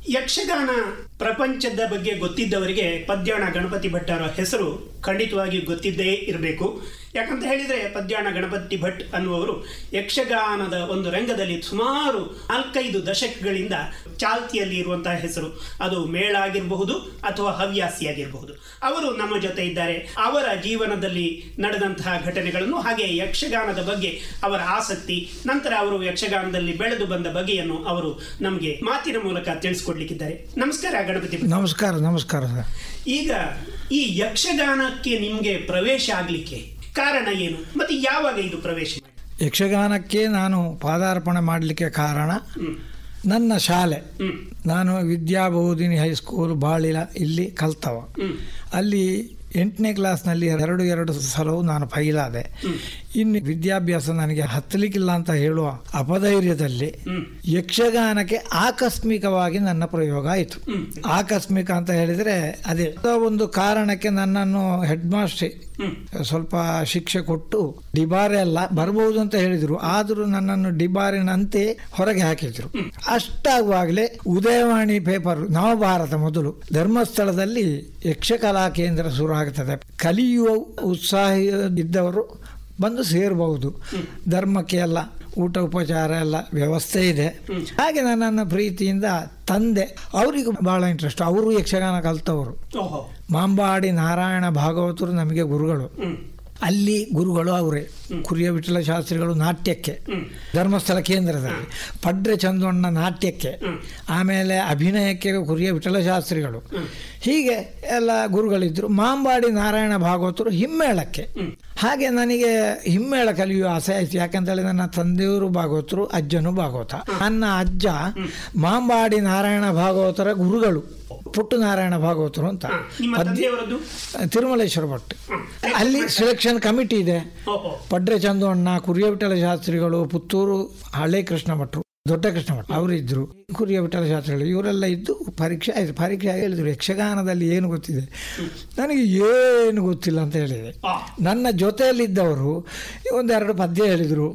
ಯಕ್ಷಗಾನ ಪ್ರಪಂಚದ ಬಗ್ಗೆ ಗೊತ್ತಿದ್ದವರಿಗೆ ಪದ್ಯಾಣ ಗಣಪತಿ ಭಟ್ಟರ ಹೆಸರು ಖಂಡಿತವಾಗಿಯೂ ಗೊತ್ತಿದ್ದೇ ಇರಬೇಕು ಯಾಕಂತ ಹೇಳಿದರೆ ಪದ್ಯಾಣ ಗಣಪತಿ ಭಟ್ ಅನ್ನುವರು ಯಕ್ಷಗಾನದ ಒಂದು ರಂಗದಲ್ಲಿ ಸುಮಾರು ನಾಲ್ಕೈದು ದಶಕಗಳಿಂದ ಚಾಲ್ತಿಯಲ್ಲಿ ಇರುವಂತಹ ಹೆಸರು ಅದು ಮೇಳ ಆಗಿರಬಹುದು ಅಥವಾ ಹವ್ಯಾಸಿ ಆಗಿರಬಹುದು ಅವರು ನಮ್ಮ ಜೊತೆ ಇದ್ದಾರೆ ಅವರ ಜೀವನದಲ್ಲಿ ನಡೆದಂತಹ ಘಟನೆಗಳನ್ನು ಹಾಗೆ ಯಕ್ಷಗಾನದ ಬಗ್ಗೆ ಅವರ ಆಸಕ್ತಿ ನಂತರ ಅವರು ಯಕ್ಷಗಾನದಲ್ಲಿ ಬೆಳೆದು ಬಂದ ಬಗೆಯನ್ನು ಅವರು ನಮಗೆ ಮಾತಿನ ಮೂಲಕ ತಿಳಿಸ್ಕೊಡ್ಲಿಕ್ಕಿದ್ದಾರೆ ನಮಸ್ಕಾರ ಗಣಪತಿ ಭಟ್. ನಮಸ್ಕಾರ ನಮಸ್ಕಾರ ಸರ್ ಈಗ ಈ ಯಕ್ಷಗಾನಕ್ಕೆ ನಿಮಗೆ ಪ್ರವೇಶ ಆಗಲಿಕ್ಕೆ ಕಾರಣ ಏನು ಮತ್ತೆ ಯಾವಾಗ ಇದು ಪ್ರವೇಶ ಮಾಡಿ ಯಕ್ಷಗಾನಕ್ಕೆ ನಾನು ಪಾದಾರ್ಪಣೆ ಮಾಡಲಿಕ್ಕೆ ಕಾರಣ ಹ್ಮ್ ನನ್ನ ಶಾಲೆ ಹ್ಮ್ ನಾನು ವಿದ್ಯಾಬೋಧಿನಿ ಹೈಸ್ಕೂಲ್ ಬಾಳಿಲ ಇಲ್ಲಿ ಕಲ್ತವ ಹ್ಮ್ ಅಲ್ಲಿ ಎಂಟನೇ ಕ್ಲಾಸ್ನಲ್ಲಿ ಎರಡು ಎರಡು ಸಲವು ನಾನು ಫೈಲಾದೆ ಇನ್ನು ವಿದ್ಯಾಭ್ಯಾಸ ನನಗೆ ಹತ್ತಲಿಕ್ಕಿಲ್ಲ ಅಂತ ಹೇಳುವ ಅಪಧೈರ್ಯದಲ್ಲಿ ಹ್ಮ್ ಯಕ್ಷಗಾನಕ್ಕೆ ಆಕಸ್ಮಿಕವಾಗಿ ನನ್ನ ಪ್ರಯೋಗ ಆಯಿತು ಹ್ಮ್ ಆಕಸ್ಮಿಕ ಅಂತ ಹೇಳಿದರೆ ಅದೇ ಒಂದು ಕಾರಣಕ್ಕೆ ನನ್ನನ್ನು ಹೆಡ್ ಮಾಸ್ಟರ್ ಹ್ಮ್ ಸ್ವಲ್ಪ ಶಿಕ್ಷೆ ಕೊಟ್ಟು ಡಿಬಾರೆ ಅಲ್ಲ ಬರ್ಬೋದು ಅಂತ ಹೇಳಿದರು ಆದರೂ ನನ್ನನ್ನು ಡಿಬಾರಿನಂತೆ ಹೊರಗೆ ಹಾಕಿದ್ರು ಅಷ್ಟಾಗುವಾಗಲೇ ಉದಯವಾಣಿ ಪೇಪರ್ ನವಭಾರತ ಮೊದಲು ಧರ್ಮಸ್ಥಳದಲ್ಲಿ ಯಕ್ಷಕಲಾ ಕೇಂದ್ರ ಶುರು ಆಗ್ತದೆ ಕಲಿಯುವ ಉತ್ಸಾಹ ಇದ್ದವರು ಬಂದು ಸೇರಬಹುದು ಧರ್ಮಕ್ಕೆ ಎಲ್ಲ ಊಟ ಉಪಚಾರ ಎಲ್ಲ ವ್ಯವಸ್ಥೆ ಇದೆ ಹಾಗೆ ನನ್ನನ್ನು ಪ್ರೀತಿಯಿಂದ ತಂದೆ ಅವರಿಗೂ ಬಹಳ ಇಂಟ್ರೆಸ್ಟ್ ಅವರು ಯಕ್ಷಗಾನ ಕಲ್ತವರು ಓಹೋ ಮಾಂಬಾಡಿ ನಾರಾಯಣ ಭಾಗವತರು ನಮಗೆ ಗುರುಗಳು ಹ್ಮ್ ಅಲ್ಲಿ ಗುರುಗಳು ಅವರೇ ಕುರಿಯ ವಿಠಲ ಶಾಸ್ತ್ರಿಗಳು ನಾಟ್ಯಕ್ಕೆ ಹ್ಮ್ ಧರ್ಮಸ್ಥಳ ಕೇಂದ್ರದಲ್ಲಿ ಪಡ್ರೆ ಚಂದಣ್ಣ ನಾಟ್ಯಕ್ಕೆ ಆಮೇಲೆ ಅಭಿನಯಕ್ಕೆ ಕುರಿಯ ವಿಠಲ ಶಾಸ್ತ್ರಿಗಳು ಹೀಗೆ ಎಲ್ಲ ಗುರುಗಳಿದ್ದರು ಮಾಂಬಾಡಿ ನಾರಾಯಣ ಭಾಗವತರು ಹಿಮ್ಮೇಳಕ್ಕೆ ಹಾಗೆ ನನಗೆ ಹಿಮ್ಮೇಳ ಕಲಿಯುವ ಆಸೆ ಆಯಿತು ಯಾಕಂತೇಳಿ ನನ್ನ ತಂದೆಯವರು ಭಾಗವತರು ಅಜ್ಜನು ಭಾಗವತ ನನ್ನ ಅಜ್ಜ ಮಾಂಬಾಡಿ ನಾರಾಯಣ ಭಾಗವತರ ಗುರುಗಳು ಪುಟ್ಟು ನಾರಾಯಣ ಭಾಗವತರು ಅಂತ ಹಾ, ನಿಮ್ಮ ಪದ್ಯ ತಂದೆಯವರದ್ದು ತಿರುಮಲೇಶ್ವರ ಭಟ್ ಅಲ್ಲಿ ಸೆಲೆಕ್ಷನ್ ಕಮಿಟಿ ಇದೆ ಓಹೋ ಪಡ್ರೆ ಚಂದಣ್ಣ ಕುರಿಯ ವಿಠಲ ಶಾಸ್ತ್ರಿಗಳು ಪುತ್ತೂರು ಹಳೆ ಕೃಷ್ಣ ಭಟ್ರು ದೊಡ್ಡ ಕೃಷ್ಣ ಭಟ್ ಅವರಿದ್ದರು ಕುರಿಯ ವಿಠಲ ಶಾಸ್ತ್ರಿಗಳು ಇವರೆಲ್ಲ ಇದ್ದು ಪರೀಕ್ಷೆ ಆಯಿತು ಪರೀಕ್ಷೆ ಆಗಿ ಹೇಳಿದ್ರು ಯಕ್ಷಗಾನದಲ್ಲಿ ಏನು ಗೊತ್ತಿದೆ ನನಗೆ ಏನು ಗೊತ್ತಿಲ್ಲ ಅಂತ ಹೇಳಿದೆ ಆ ನನ್ನ ಜೊತೆಯಲ್ಲಿದ್ದವರು ಒಂದೆರಡು ಪದ್ಯ ಹೇಳಿದರು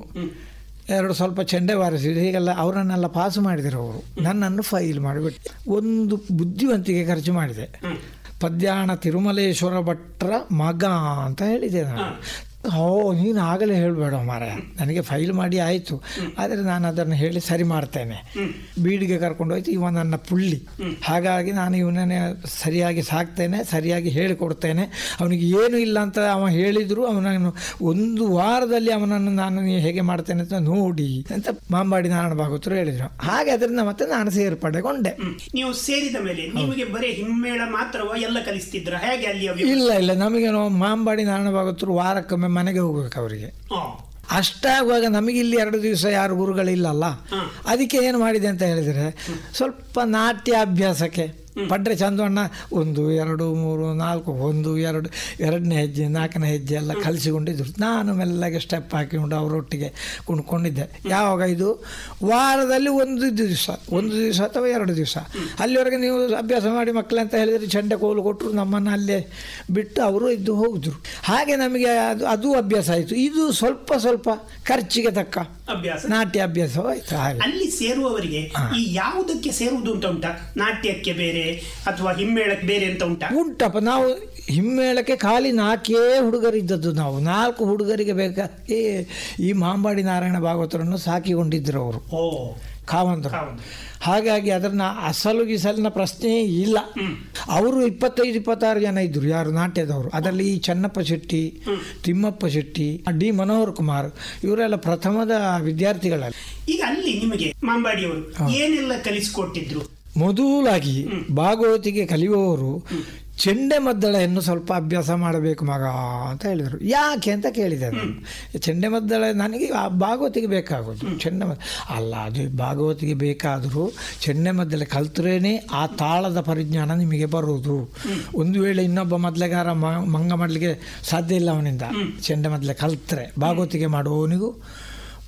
ಎರಡು ಸ್ವಲ್ಪ ಚೆಂಡೆ ಬಾರಿಸಿದ್ರು ಹೀಗೆಲ್ಲ ಅವರನ್ನೆಲ್ಲ ಪಾಸ್ ಮಾಡಿದರು ಅವರು ನನ್ನನ್ನು ಫೈಲ್ ಮಾಡಿಬಿಟ್ಟು ಒಂದು ಬುದ್ಧಿವಂತಿಕೆ ಖರ್ಚು ಮಾಡಿದೆ ಪದ್ಯಾಣ ತಿರುಮಲೇಶ್ವರ ಭಟ್ರ ಮಗ ಅಂತ ಹೇಳಿದೆ ನಾನು ಓ ನೀನು ಆಗಲೇ ಹೇಳಬೇಡ ಮಾರಾಯ ನನಗೆ ಫೈಲ್ ಮಾಡಿ ಆಯಿತು ಆದರೆ ನಾನು ಅದನ್ನು ಹೇಳಿ ಸರಿ ಮಾಡ್ತೇನೆ ಬೀಡಿಗೆ ಕರ್ಕೊಂಡು ಹೋಯ್ತು ಇವ ನನ್ನ ಪುಳ್ಳಿ ಹಾಗಾಗಿ ನಾನು ಇವನನ್ನೇ ಸರಿಯಾಗಿ ಸಾಕ್ತೇನೆ ಸರಿಯಾಗಿ ಹೇಳಿಕೊಡ್ತೇನೆ ಅವನಿಗೆ ಏನು ಇಲ್ಲ ಅಂತ ಅವ ಹೇಳಿದ್ರು ಅವನನ್ನು ಒಂದು ವಾರದಲ್ಲಿ ಅವನನ್ನು ನಾನು ನೀವು ಹೇಗೆ ಮಾಡ್ತೇನೆ ಅಂತ ನೋಡಿ ಅಂತ ಮಾಂಬಾಡಿ ನಾರಾಯಣ ಭಾಗವತರು ಹೇಳಿದರು ಹಾಗೆ ಅದರಿಂದ ಮತ್ತೆ ನಾನು ಸೇರ್ಪಡೆಗೊಂಡೆ ಹ್ಮ್. ನೀವು ಸೇರಿದ ಮೇಲೆ ನಿಮಗೆ ಬರೀ ಹಿಮ್ಮೇಳ ಮಾತ್ರವ ಎಲ್ಲ ಕಲಿಸ್ತಿದ್ರ ಹೇಗೆ ಅಲ್ಲಿ ಅವ್ಯ- ಇಲ್ಲ ಇಲ್ಲ ನಮಗೆ ನಾವು ಮಾಂಬಾಡಿ ನಾರಾಯಣ ಭಾಗವತರು ವಾರಕ್ಕೊಮ್ಮೆ ಮನೆಗೆ ಹೋಗ್ಬೇಕು ಅವರಿಗೆ ಆ, ಅಷ್ಟಾಗುವಾಗ ನಮಗೆ ಇಲ್ಲಿ ಎರಡು ದಿವಸ ಯಾರು ಗುರುಗಳಿಲ್ಲಲ್ಲ ಹಾ. ಅದಕ್ಕೆ ಏನು ಮಾಡಿದೆ ಅಂತ ಹೇಳಿದರೆ ಸ್ವಲ್ಪ ನಾಟ್ಯ ಅಭ್ಯಾಸಕ್ಕೆ ಪಡ್ರೆ ಚಂದಣ್ಣ ಒಂದು ಎರಡು ಮೂರು ನಾಲ್ಕು ಒಂದು ಎರಡು ಎರಡನೇ ಹೆಜ್ಜೆ ನಾಲ್ಕನೇ ಹೆಜ್ಜೆ ಎಲ್ಲ ಕಲಿಸಿಕೊಂಡಿದ್ರು ನಾನು ಮೆಲ್ಲಗೆ ಸ್ಟೆಪ್ ಹಾಕಿಕೊಂಡು ಅವರೊಟ್ಟಿಗೆ ಕುಣ್ಕೊಂಡಿದ್ದೆ ಯಾವಾಗ ಇದು ವಾರದಲ್ಲಿ ಒಂದು ದಿವಸ ಒಂದು ದಿವಸ ಅಥವಾ ಎರಡು ದಿವಸ ಅಲ್ಲಿವರೆಗೆ ನೀವು ಅಭ್ಯಾಸ ಮಾಡಿ ಮಕ್ಕಳು ಅಂತ ಹೇಳಿದರೆ ಚಂಡೆ ಕೋಲು ಕೊಟ್ಟರು ನಮ್ಮನ್ನು ಅಲ್ಲೇ ಬಿಟ್ಟು ಅವರು ಇದ್ದು ಹೋಗಿದ್ರು ಹಾಗೆ ನಮಗೆ ಅದು ಅದು ಅಭ್ಯಾಸ ಆಯಿತು ಇದು ಸ್ವಲ್ಪ ಸ್ವಲ್ಪ ಖರ್ಚಿಗೆ ತಕ್ಕ ಅಭ್ಯಾಸ ನಾಟ್ಯ ಅಭ್ಯಾಸವಾಯಿತು ಹಾಗೆ ಅಲ್ಲಿ ಸೇರುವವರಿಗೆ ಈ ಯಾವುದಕ್ಕೆ ಸೇರುವುದು ಅಂತ ಉಂಟಾ ನಾಟ್ಯಕ್ಕೆ ಬೇರೆ ಅಥವಾ ಹಿಮ್ಮೇಳಕ್ಕೆ ಬೇರೆ ಅಂತ ಉಂಟಾ ಉಂಟಪ್ಪ ನಾವು ಹಿಮ್ಮೇಳಕ್ಕೆ ಖಾಲಿ ನಾಲ್ಕೇ ಹುಡುಗರಿದ್ದದ್ದು ನಾವು ನಾಲ್ಕು ಹುಡುಗರಿಗೆ ಬೇಕಾಗಿ ಈ ಮಾಂಬಾಡಿ ನಾರಾಯಣ ಭಾಗವತರನ್ನು ಸಾಕಿಕೊಂಡಿದ್ದರು ಅವರು ಓ ಕಾವಂದರು ಕಾವಂದರು. ಹಾಗಾಗಿ ಅದನ್ನ ಅಸಲು ಗಿಸಲಿನ ಪ್ರಶ್ನೆಯೇ ಇಲ್ಲ ಅವರು ಇಪ್ಪತ್ತೈದು ಇಪ್ಪತ್ತಾರು ಜನ ಇದ್ದರು ಯಾರು ನಾಟ್ಯದವರು ಅದರಲ್ಲಿ ಈ ಚೆನ್ನಪ್ಪ ಶೆಟ್ಟಿ ತಿಮ್ಮಪ್ಪ ಶೆಟ್ಟಿ ಡಿ ಮನೋಹರ್ ಕುಮಾರ್ ಇವರೆಲ್ಲ ಪ್ರಥಮದ ವಿದ್ಯಾರ್ಥಿಗಳಲ್ಲಿ ಈಗ ಅಲ್ಲಿ ನಿಮಗೆ ಮಾಂಬಾಡಿಯವರು ಏನೆಲ್ಲ ಕಲಿಸಿಕೊಟ್ಟಿದ್ರು ಮೊದಲಾಗಿ ಭಾಗವತಿಗೆ ಕಲಿಯುವವರು ಚೆಂಡೆ ಮದ್ದಳೆಯನ್ನು ಸ್ವಲ್ಪ ಅಭ್ಯಾಸ ಮಾಡಬೇಕು ಮಗ ಅಂತ ಹೇಳಿದರು ಯಾಕೆ ಅಂತ ಕೇಳಿದೆ ನಾನು ಚೆಂಡೆ ಮದ್ದಳೆ ನನಗೆ ಆ ಭಾಗವತಿಗೆ ಬೇಕಾಗೋದು ಚೆಂಡೆ ಮದ್ದ ಅಲ್ಲ ಅದು ಭಾಗವತಿಗೆ ಬೇಕಾದರೂ ಚೆಂಡೆ ಮದ್ದಳೆ ಕಲ್ತ್ರೇನೆ ಆ ತಾಳದ ಪರಿಜ್ಞಾನ ನಿಮಗೆ ಬರುವುದು ಒಂದು ವೇಳೆ ಇನ್ನೊಬ್ಬ ಮೊದಲೆಗಾರ ಮಂಗ ಮಾಡಲಿಕ್ಕೆ ಸಾಧ್ಯ ಇಲ್ಲ ಅವನಿಂದ ಚೆಂಡೆ ಮದ್ದಲೆ ಕಲ್ತ್ರೆ ಭಾಗವತಿಗೆ ಮಾಡುವವನಿಗೂ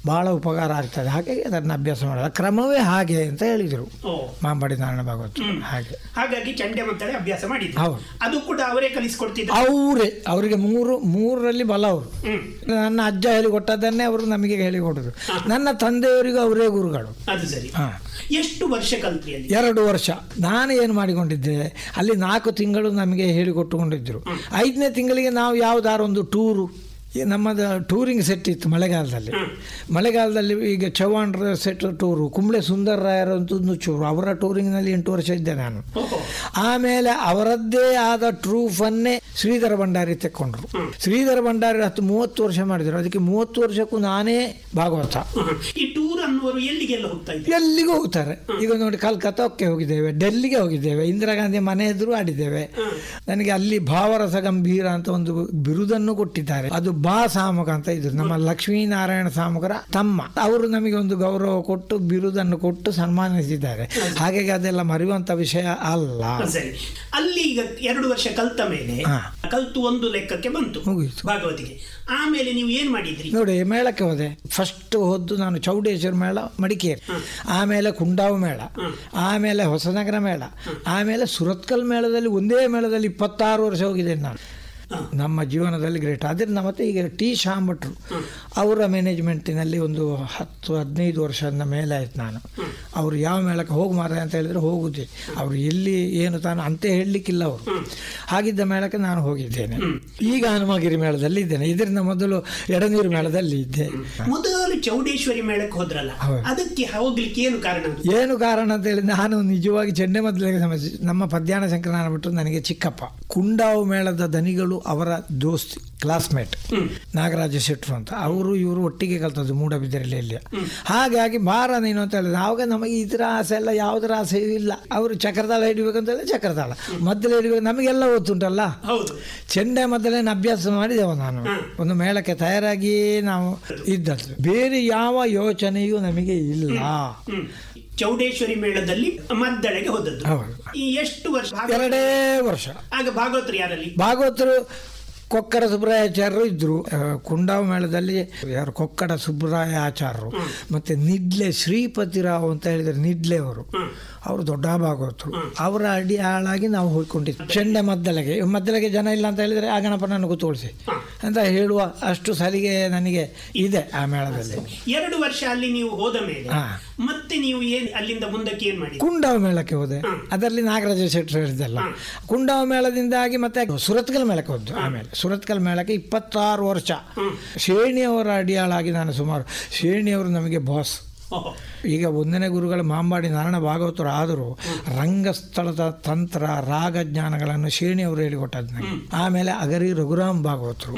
ಭಾಳ ಉಪಕಾರ ಆಗ್ತದೆ ಹಾಗಾಗಿ ಅದನ್ನು ಅಭ್ಯಾಸ ಮಾಡೋದು ಕ್ರಮವೇ ಹಾಗೆ ಅಂತ ಹೇಳಿದರು ಓ ಮಾಂಬಡಿ ನಾರಾಯಣ ಭಾಗವತ್ ಹಾಗೆ ಹಾಗಾಗಿ ಚಂಡೆ ಮದ್ದಳೆ ಅಭ್ಯಾಸ ಮಾಡಿದ್ರು ಹೌದು. ಅದು ಕೂಡ ಅವರೇ ಕಲಿಸ್ಕೊಡ್ತಿದ್ರು ಅವರೇ ಅವರಿಗೆ ಮೂರು ಮೂರರಲ್ಲಿ ಬಲ ಅವರು ಹ್ಮ್ ನನ್ನ ಅಜ್ಜ ಹೇಳಿಕೊಟ್ಟದ್ದನ್ನೇ ಅವರು ನಮಗೆ ಹೇಳಿಕೊಡೋದು ನನ್ನ ತಂದೆಯವರಿಗೂ ಅವರೇ ಗುರುಗಳು ಅದು ಸರಿ ಹಾಂ ಎಷ್ಟು ವರ್ಷ ಕಲ್ತ್ರಿ ಅಲ್ಲಿ ಎರಡು ವರ್ಷ ನಾನು ಏನು ಮಾಡಿಕೊಂಡಿದ್ದೆ ಅಲ್ಲಿ ನಾಲ್ಕು ತಿಂಗಳು ನಮಗೆ ಹೇಳಿಕೊಟ್ಟುಕೊಂಡಿದ್ದರು ಐದನೇ ತಿಂಗಳಿಗೆ ನಾವು ಯಾವುದಾರು ಒಂದು ಟೂರು ಈ ನಮ್ಮದು ಟೂರಿಂಗ್ ಸೆಟ್ ಇತ್ತು ಮಳೆಗಾಲದಲ್ಲಿ ಮಳೆಗಾಲದಲ್ಲಿ ಈಗ ಚವ್ಹಾಣ್ರ ಸೆಟ್ ಟೂರು ಕುಂಬ್ಳೆ ಸುಂದರ ರಾಯರ ಒಂದು ಚೂರು ಅವರ ಟೂರಿಂಗ್ನಲ್ಲಿ ಎಂಟು ವರ್ಷ ಇದ್ದೆ ನಾನು ಓಹೋ ಆಮೇಲೆ ಅವರದ್ದೇ ಆದ ಟ್ರೂಫನ್ನೇ ಶ್ರೀಧರ ಭಂಡಾರಿ ತೆಕ್ಕೊಂಡ್ರು ಶ್ರೀಧರ ಭಂಡಾರಿ ಹತ್ತು ಮೂವತ್ತು ವರ್ಷ ಮಾಡಿದರು ಅದಕ್ಕೆ ಮೂವತ್ತು ವರ್ಷಕ್ಕೂ ನಾನೇ ಭಾಗವತ ಹ್ಮ್. ಈ ಟೂರ್ ಅನ್ನುವರು ಎಲ್ಲಿಗೆಲ್ಲ ಹೋಗ್ತಾ ಇದ್ರು ಎಲ್ಲಿಗೂ ಹೋಗ್ತಾರೆ ಈಗ ನೋಡಿ ಕಲ್ಕತ್ತಾಕ್ಕೆ ಹೋಗಿದ್ದೇವೆ ಡೆಲ್ಲಿಗೆ ಹೋಗಿದ್ದೇವೆ ಇಂದಿರಾ ಗಾಂಧಿ ಮನೆ ಎದುರು ಆಡಿದ್ದೇವೆ ನನಗೆ ಅಲ್ಲಿ ಭಾವರಸ ಗಂಭೀರ ಅಂತ ಒಂದು ಬಿರುದನ್ನು ಕೊಟ್ಟಿದ್ದಾರೆ ಅದು ಬಾ ಸಾಮಕ ಅಂತ ಇದ್ರು ನಮ್ಮ ಲಕ್ಷ್ಮೀನಾರಾಯಣ ಸಾಮಕರ ತಮ್ಮ ಅವರು ನಮಗೆ ಒಂದು ಗೌರವ ಕೊಟ್ಟು ಬಿರುದನ್ನು ಕೊಟ್ಟು ಸನ್ಮಾನಿಸಿದ್ದಾರೆ ಹಾಗಾಗಿ ಅದೆಲ್ಲ ಮರೆಯುವಂತ ವಿಷಯ ಅಲ್ಲ ಸರಿ ಅಲ್ಲಿ ಈಗ ಎರಡು ವರ್ಷ ಕಲ್ತ ಮೇಲೆ ಹಾ. ಕಲ್ತು ಒಂದು ಲೆಕ್ಕಕ್ಕೆ ಬಂತು ಮುಗೀತು. ಭಾಗವತಿಗೆ ಆಮೇಲೆ ನೀವು ಏನ್ ಮಾಡಿದ್ರಿ ನೋಡಿ ಮೇಳಕ್ಕೆ ಹೋದೆ ಫಸ್ಟ್ ಹೋದ್ದು ನಾನು ಚೌಡೇಶ್ವರ ಮೇಳ ಮಡಿಕೇರಿ ಆಮೇಲೆ ಕುಂಡಾವು ಮೇಳ ಆಮೇಲೆ ಹೊಸನಗರ ಮೇಳ ಆಮೇಲೆ ಸುರತ್ಕಲ್ ಮೇಳದಲ್ಲಿ ಒಂದೇ ಮೇಳದಲ್ಲಿ ಇಪ್ಪತ್ತಾರು ವರ್ಷ ಹೋಗಿದ್ದೇನೆ ನಾನು ನಮ್ಮ ಜೀವನದಲ್ಲಿ ಗ್ರೇಟ್ ಅದರಿಂದ ಮತ್ತೆ ಈಗ ಟಿ ಶ್ಯಾಮ್ ಭಟ್ರು ಅವರ ಮ್ಯಾನೇಜ್ಮೆಂಟಿನಲ್ಲಿ ಒಂದು ಹತ್ತು ಹದಿನೈದು ವರ್ಷದ ಮೇಲೆ ಆಯ್ತು ನಾನು ಅವರು ಯಾವ ಮೇಳಕ್ಕೆ ಹೋಗಿ ಮಾರ ಅಂತ ಹೇಳಿದ್ರೆ ಹೋಗುದೇ ಅವರು ಎಲ್ಲಿ ಏನು ತಾನು ಅಂತ ಹೇಳಲಿಕ್ಕಿಲ್ಲ ಅವರು ಹಾಗಿದ್ದ ಮೇಳಕ್ಕೆ ನಾನು ಹೋಗಿದ್ದೇನೆ ಈಗ ಹನುಮಗಿರಿ ಮೇಳದಲ್ಲಿ ಇದ್ದೇನೆ ಇದರಿಂದ ಮೊದಲು ಎಡನೀರು ಮೇಳದಲ್ಲಿ ಇದ್ದೆ ಮೊದಲು ಚೌಡೇಶ್ವರಿ ಮೇಳಕ್ಕೆ ಹೋದ್ರಲ್ಲ ಹೌದು. ಅದಕ್ಕೆ ಹೋಗ್ಲಿಕ್ಕೆ ಏನು ಕಾರಣ ಅದು? ಏನು ಕಾರಣ ಅಂತ ಹೇಳಿ ನಾನು ನಿಜವಾಗಿ ಚೆಂಡೆ ಮೊದಲಿಗೆ ಸಮಸ್ಯೆ ನಮ್ಮ ಪದ್ಯಾಣ ಶಂಕರನಾರಾಯಣ ಬಿಟ್ಟು ನನಗೆ ಚಿಕ್ಕಪ್ಪ ಕುಂಡಾವು ಮೇಳದ ದನಿಗಳು ಅವರ ದೋಸ್ತಿ ಕ್ಲಾಸ್ಮೇಟ್ ನಾಗರಾಜ ಶೆಟ್ರು ಅಂತ ಅವರು ಇವರು ಒಟ್ಟಿಗೆ ಕಲ್ತದ್ದು ಮೂಡಬಿದ್ರೆಯಲ್ಲಿ ಇಲ್ಲಿ ಹಾಗಾಗಿ ಬಾರ ನೀನು ಅಂತ ಹೇಳಿದ್ರೆ ಆವಾಗ ನಮಗೆ ಇದರ ಆಸೆ ಎಲ್ಲ ಯಾವುದರ ಆಸೆ ಇಲ್ಲ ಅವರು ಚಕ್ರತಾಳ ಹಿಡಿಬೇಕಂತ ಹೇಳಿ ಚಕ್ರತಾಳ ಮದ್ದಲೆ ಹಿಡಿಬೇಕು ನಮಗೆಲ್ಲ ಗೊತ್ತುಂಟಲ್ಲ ಹೌದು ಚೆಂಡೆ ಮೊದಲೇನು ಅಭ್ಯಾಸ ಮಾಡಿದೆವು ನಾನು ಒಂದು ಮೇಳಕ್ಕೆ ತಯಾರಾಗಿಯೇ ನಾವು ಇದ್ದದ್ದು ಬೇರೆ ಯಾವ ಯೋಚನೆಯೂ ನಮಗೆ ಇಲ್ಲ ಹ್ಮ್ ಚೌಡೇಶ್ವರಿ ಮೇಳದಲ್ಲಿ ಮದ್ದಳೆಗೆ ಹೋದದ್ದು ಹೌದು ಈ ಎಷ್ಟು ವರ್ಷ ಭಾಗ- ಎರಡೇ ವರ್ಷ ಆಗ ಭಾಗವತರು ಯಾರಲ್ಲಿ ಭಾಗವತರು ಕೊಕ್ಕಡ ಸುಬ್ರಾಯಾಚಾರ್ಯರು ಇದ್ರು ಆ, ಕುಂಡಾವ ಮೇಳದಲ್ಲಿ ಯಾರು ಕೊಕ್ಕಡ ಸುಬ್ರಾಯ ಆಚಾರ್ಯರು ಮತ್ತೆ ನಿಡ್ಲೆ ಶ್ರೀಪತಿರಾವ್ ಅಂತ ಹೇಳಿದ್ರೆ ನಿಡ್ಲೆ ಅವರು ಅವರು ದೊಡ್ಡ ಭಾಗವತರು ಅವರ ಅಡಿ ಆಳಾಗಿ ನಾವು ಹೋಗ್ಕೊಂಡಿದ್ವಿ ಚೆಂಡೆ ಮದ್ದಲೆಗೆ ಮದ್ದಲೆಗೆ ಜನ ಇಲ್ಲ ಅಂತ ಹೇಳಿದ್ರೆ ಆ ಗಣಪನನ್ನು ಕೂತ್ಕೊಳಿಸಿ ಅಂತ ಹೇಳುವ ಅಷ್ಟು ಸಲಿಗೆ ನನಗೆ ಇದೆ ಆ ಮೇಳದಲ್ಲಿ ಎರಡು ವರ್ಷ ಅಲ್ಲಿ ನೀವು ಹೋದ ಮೇಲೆ ಹಾ. ಮತ್ತೆ ನೀವು ಏನ್ ಅಲ್ಲಿಂದ ಮುಂದಕ್ಕೆ ಏನ್ ಮಾಡಿದ್ರಿ ಕುಂಡಾವ ಮೇಳಕ್ಕೆ ಹೋದೆ ಅದರಲ್ಲಿ ನಾಗರಾಜ ಶೆಟ್ಟರು ಹೇಳಿದ್ದಲ್ಲ ಕುಂಡಾವ ಮೇಳದಿಂದಾಗಿ ಮತ್ತೆ ಸುರತ್ಕಲ್ ಮೇಳಕ್ಕೆ ಹೋದ್ದು ಆಮೇಲೆ ಸುರತ್ಕಲ್ ಮೇಳಕ್ಕೆ ಇಪ್ಪತ್ತಾರು ವರ್ಷ ಶೇಣಿಯವರ ಅಡಿಯಾಳಾಗಿ ನಾನು ಸುಮಾರು ಶೇಣಿಯವರು ನಮಗೆ ಬಾಸ್ ಓಹೋ. ಈಗ ಒಂದನೇ ಗುರುಗಳು ಮಾಂಬಾಡಿ ನಾರಾಯಣ ಭಾಗವತರು ಆದರೂ ರಂಗಸ್ಥಳದ ತಂತ್ರ ರಾಗ ಜ್ಞಾನಗಳನ್ನು ಶೇಣಿಯವರು ಹೇಳಿಕೊಟ್ಟದ್ದು ನನಗೆ ಆಮೇಲೆ ಅಗರಿ ರಘುರಾಮ್ ಭಾಗವತರು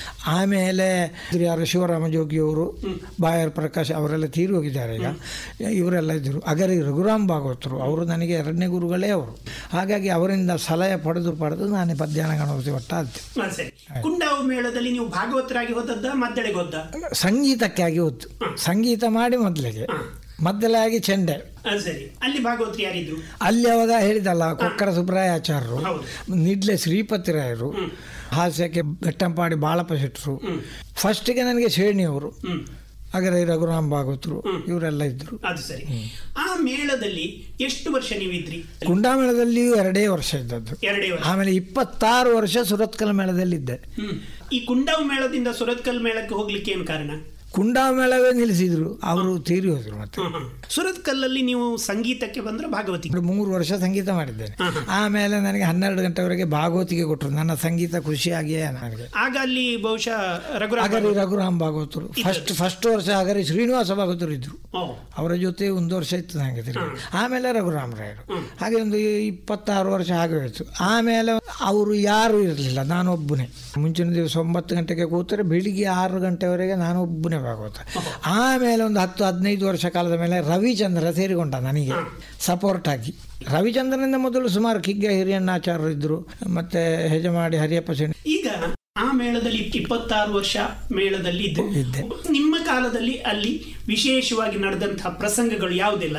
ಆಮೇಲೆ ಯಾರು ಶಿವರಾಮ ಜೋಗಿಯವರು ಬಾಯರ್ ಪ್ರಕಾಶ್ ಅವರೆಲ್ಲ ತೀರಿ ಹೋಗಿದ್ದಾರೆ ಈಗ ಇವರೆಲ್ಲ ಇದ್ದರು ಅಗರಿ ರಘುರಾಮ್ ಭಾಗವತರು ಅವರು ನನಗೆ ಎರಡನೇ ಗುರುಗಳೇ ಅವರು ಹಾಗಾಗಿ ಅವರಿಂದ ಸಲಹೆ ಪಡೆದು ಪಡೆದು ನಾನೇ ಪದ್ಯಾನ ಗಣಪತಿ ಒಟ್ಟಾದ್ದೆ ಹಾ, ಸರಿ ಕುಂಡಾವು ಮೇಳದಲ್ಲಿ ನೀವು ಭಾಗವತರಾಗಿ ಹೋದದ್ದ ಮದ್ದಳೆಗೆ ಹೋದ ಸಂಗೀತಕ್ಕಾಗಿ ಹೋದ್ದು ಸಂಗೀತ ಮಾಡಿ ಮೊದಲಿಗೆ ಮೊದಲಾಗಿ ಚೆಂಡೆ ಅದು ಸರಿ ಅಲ್ಲಿ ಭಾಗವತರು ಯಾರಿದ್ರು ಅಲ್ಲಿ ಅವಾಗ ಹೇಳಿದಲ್ಲ ಕೊಕ್ಕಡ ಸುಬ್ರಾಯಾಚಾರ್ಯರು ಹೌದು. ನಿಡ್ಲೆ ಶ್ರೀಪತಿರಾಯರು ಹಾಸ್ಯಕ್ಕೆ ಬೆಟ್ಟಂಪಾಡಿ ಬಾಳಪ್ಪ ಶೆಟ್ಟರು ಫಸ್ಟಿಗೆ ನನಗೆ ಶೇಣಿಯವರು ಹ್ಮ್ ಹಾಗಾದ್ರೆ ರಘುರಾಮ್ ಭಾಗವತರು ಇವರೆಲ್ಲ ಇದ್ದರು ಅದು ಸರಿ ಆ ಮೇಳದಲ್ಲಿ ಎಷ್ಟು ವರ್ಷ ನೀವಿದ್ರಿ ಕುಂಡಾಮೇಳದಲ್ಲಿಯೂ ಎರಡೇ ವರ್ಷ ಇದ್ದದ್ದು ಎರಡೇ ವರ್ಷ ಆಮೇಲೆ ಇಪ್ಪತ್ತಾರು ವರ್ಷ ಸುರತ್ಕಲ್ ಮೇಳದಲ್ಲಿದ್ದೆ ಹ್ಮ್ ಈ ಕುಂಡಾವು ಮೇಳದಿಂದ ಸುರತ್ಕಲ್ ಮೇಳಕ್ಕೆ ಹೋಗ್ಲಿಕ್ಕೆ ಏನು ಕಾರಣ ಕುಂಡಾ ಮೇಳವೇ ನಿಲ್ಲಿಸಿದ್ರು ಅವರು ತೀರಿ ಹೋದ್ರು ಮತ್ತೆ ಹ್ಮ್, ಹ್ಮ್. ಸುರತ್ಕಲ್ಲಲ್ಲಿ ನೀವು ಸಂಗೀತಕ್ಕೆ ಬಂದ್ರೆ ಭಾಗವತಿ ಒಂದು ಮೂರು ವರ್ಷ ಸಂಗೀತ ಮಾಡಿದ್ದೇನೆ ಆಮೇಲೆ ನನಗೆ ಹನ್ನೆರಡು ಗಂಟೆವರೆಗೆ ಭಾಗವತಿಗೆ ಕೊಟ್ಟರು ನನ್ನ ಸಂಗೀತ ಖುಷಿಯಾಗಿಯೇ ನನಗೆ ಆಗ ಅಲ್ಲಿ ಬಹುಶಃ ರಘುರಾಮ ಅಗರಿ ರಘುರಾಮ್ ಭಾಗವತರು ಫಸ್ಟ್ ಫಸ್ಟ್ ವರ್ಷ ಅಗರಿ ಶ್ರೀನಿವಾಸ ಭಾಗವತರು ಇದ್ರು ಓ ಅವರ ಜೊತೆ ಒಂದು ವರ್ಷ ಇತ್ತು ನನಗೆ ತಿರುಗಿ ಆಮೇಲೆ ರಘುರಾಮ್ ರಾಯರು ಹಾಗೆ ಒಂದು ಇಪ್ಪತ್ತಾರು ವರ್ಷ ಹಾಗೆ ಹೋಯಿತು ಆಮೇಲೆ ಅವರು ಯಾರು ಇರಲಿಲ್ಲ ನಾನೊಬ್ಬನೇ ಮುಂಚಿನ ದಿವಸ ಒಂಬತ್ತು ಗಂಟೆಗೆ ಕೂತರೆ ಬೆಳಿಗ್ಗೆ ಆರು ಗಂಟೆವರೆಗೆ ನಾನು ಒಬ್ಬನೇ ಭಾಗವತ ಆಮೇಲೆ ಒಂದು ಹತ್ತು ಹದಿನೈದು ವರ್ಷ ಕಾಲದ ಮೇಲೆ ರವಿಚಂದ್ರ ಸೇರಿಕೊಂಡ ನನಗೆ ಸಪೋರ್ಟ್ ಆಗಿ ರವಿಚಂದ್ರನಿಂದ ಮೊದಲು ಸುಮಾರು ಕಿಗ್ಗ ಹಿರಿಯಣ್ಣಾಚಾರ್ಯರು ಇದ್ದರು ಮತ್ತೆ ಹೆಜಮಾಡಿ ಹರಿಯಪ್ಪ ಸೇಣಿ ಈಗ ಆ ಮೇಳದಲ್ಲಿ ಇಪ್ಪತ್ತಾರು ವರ್ಷ ಮೇಳದಲ್ಲಿ ಇದ್ದೆ ಇದ್ದೆ. ನಿಮ್ಮ ಕಾಲದಲ್ಲಿ ಅಲ್ಲಿ ವಿಶೇಷವಾಗಿ ನಡೆದಂತಹ ಪ್ರಸಂಗಗಳು ಯಾವುದಿಲ್ಲ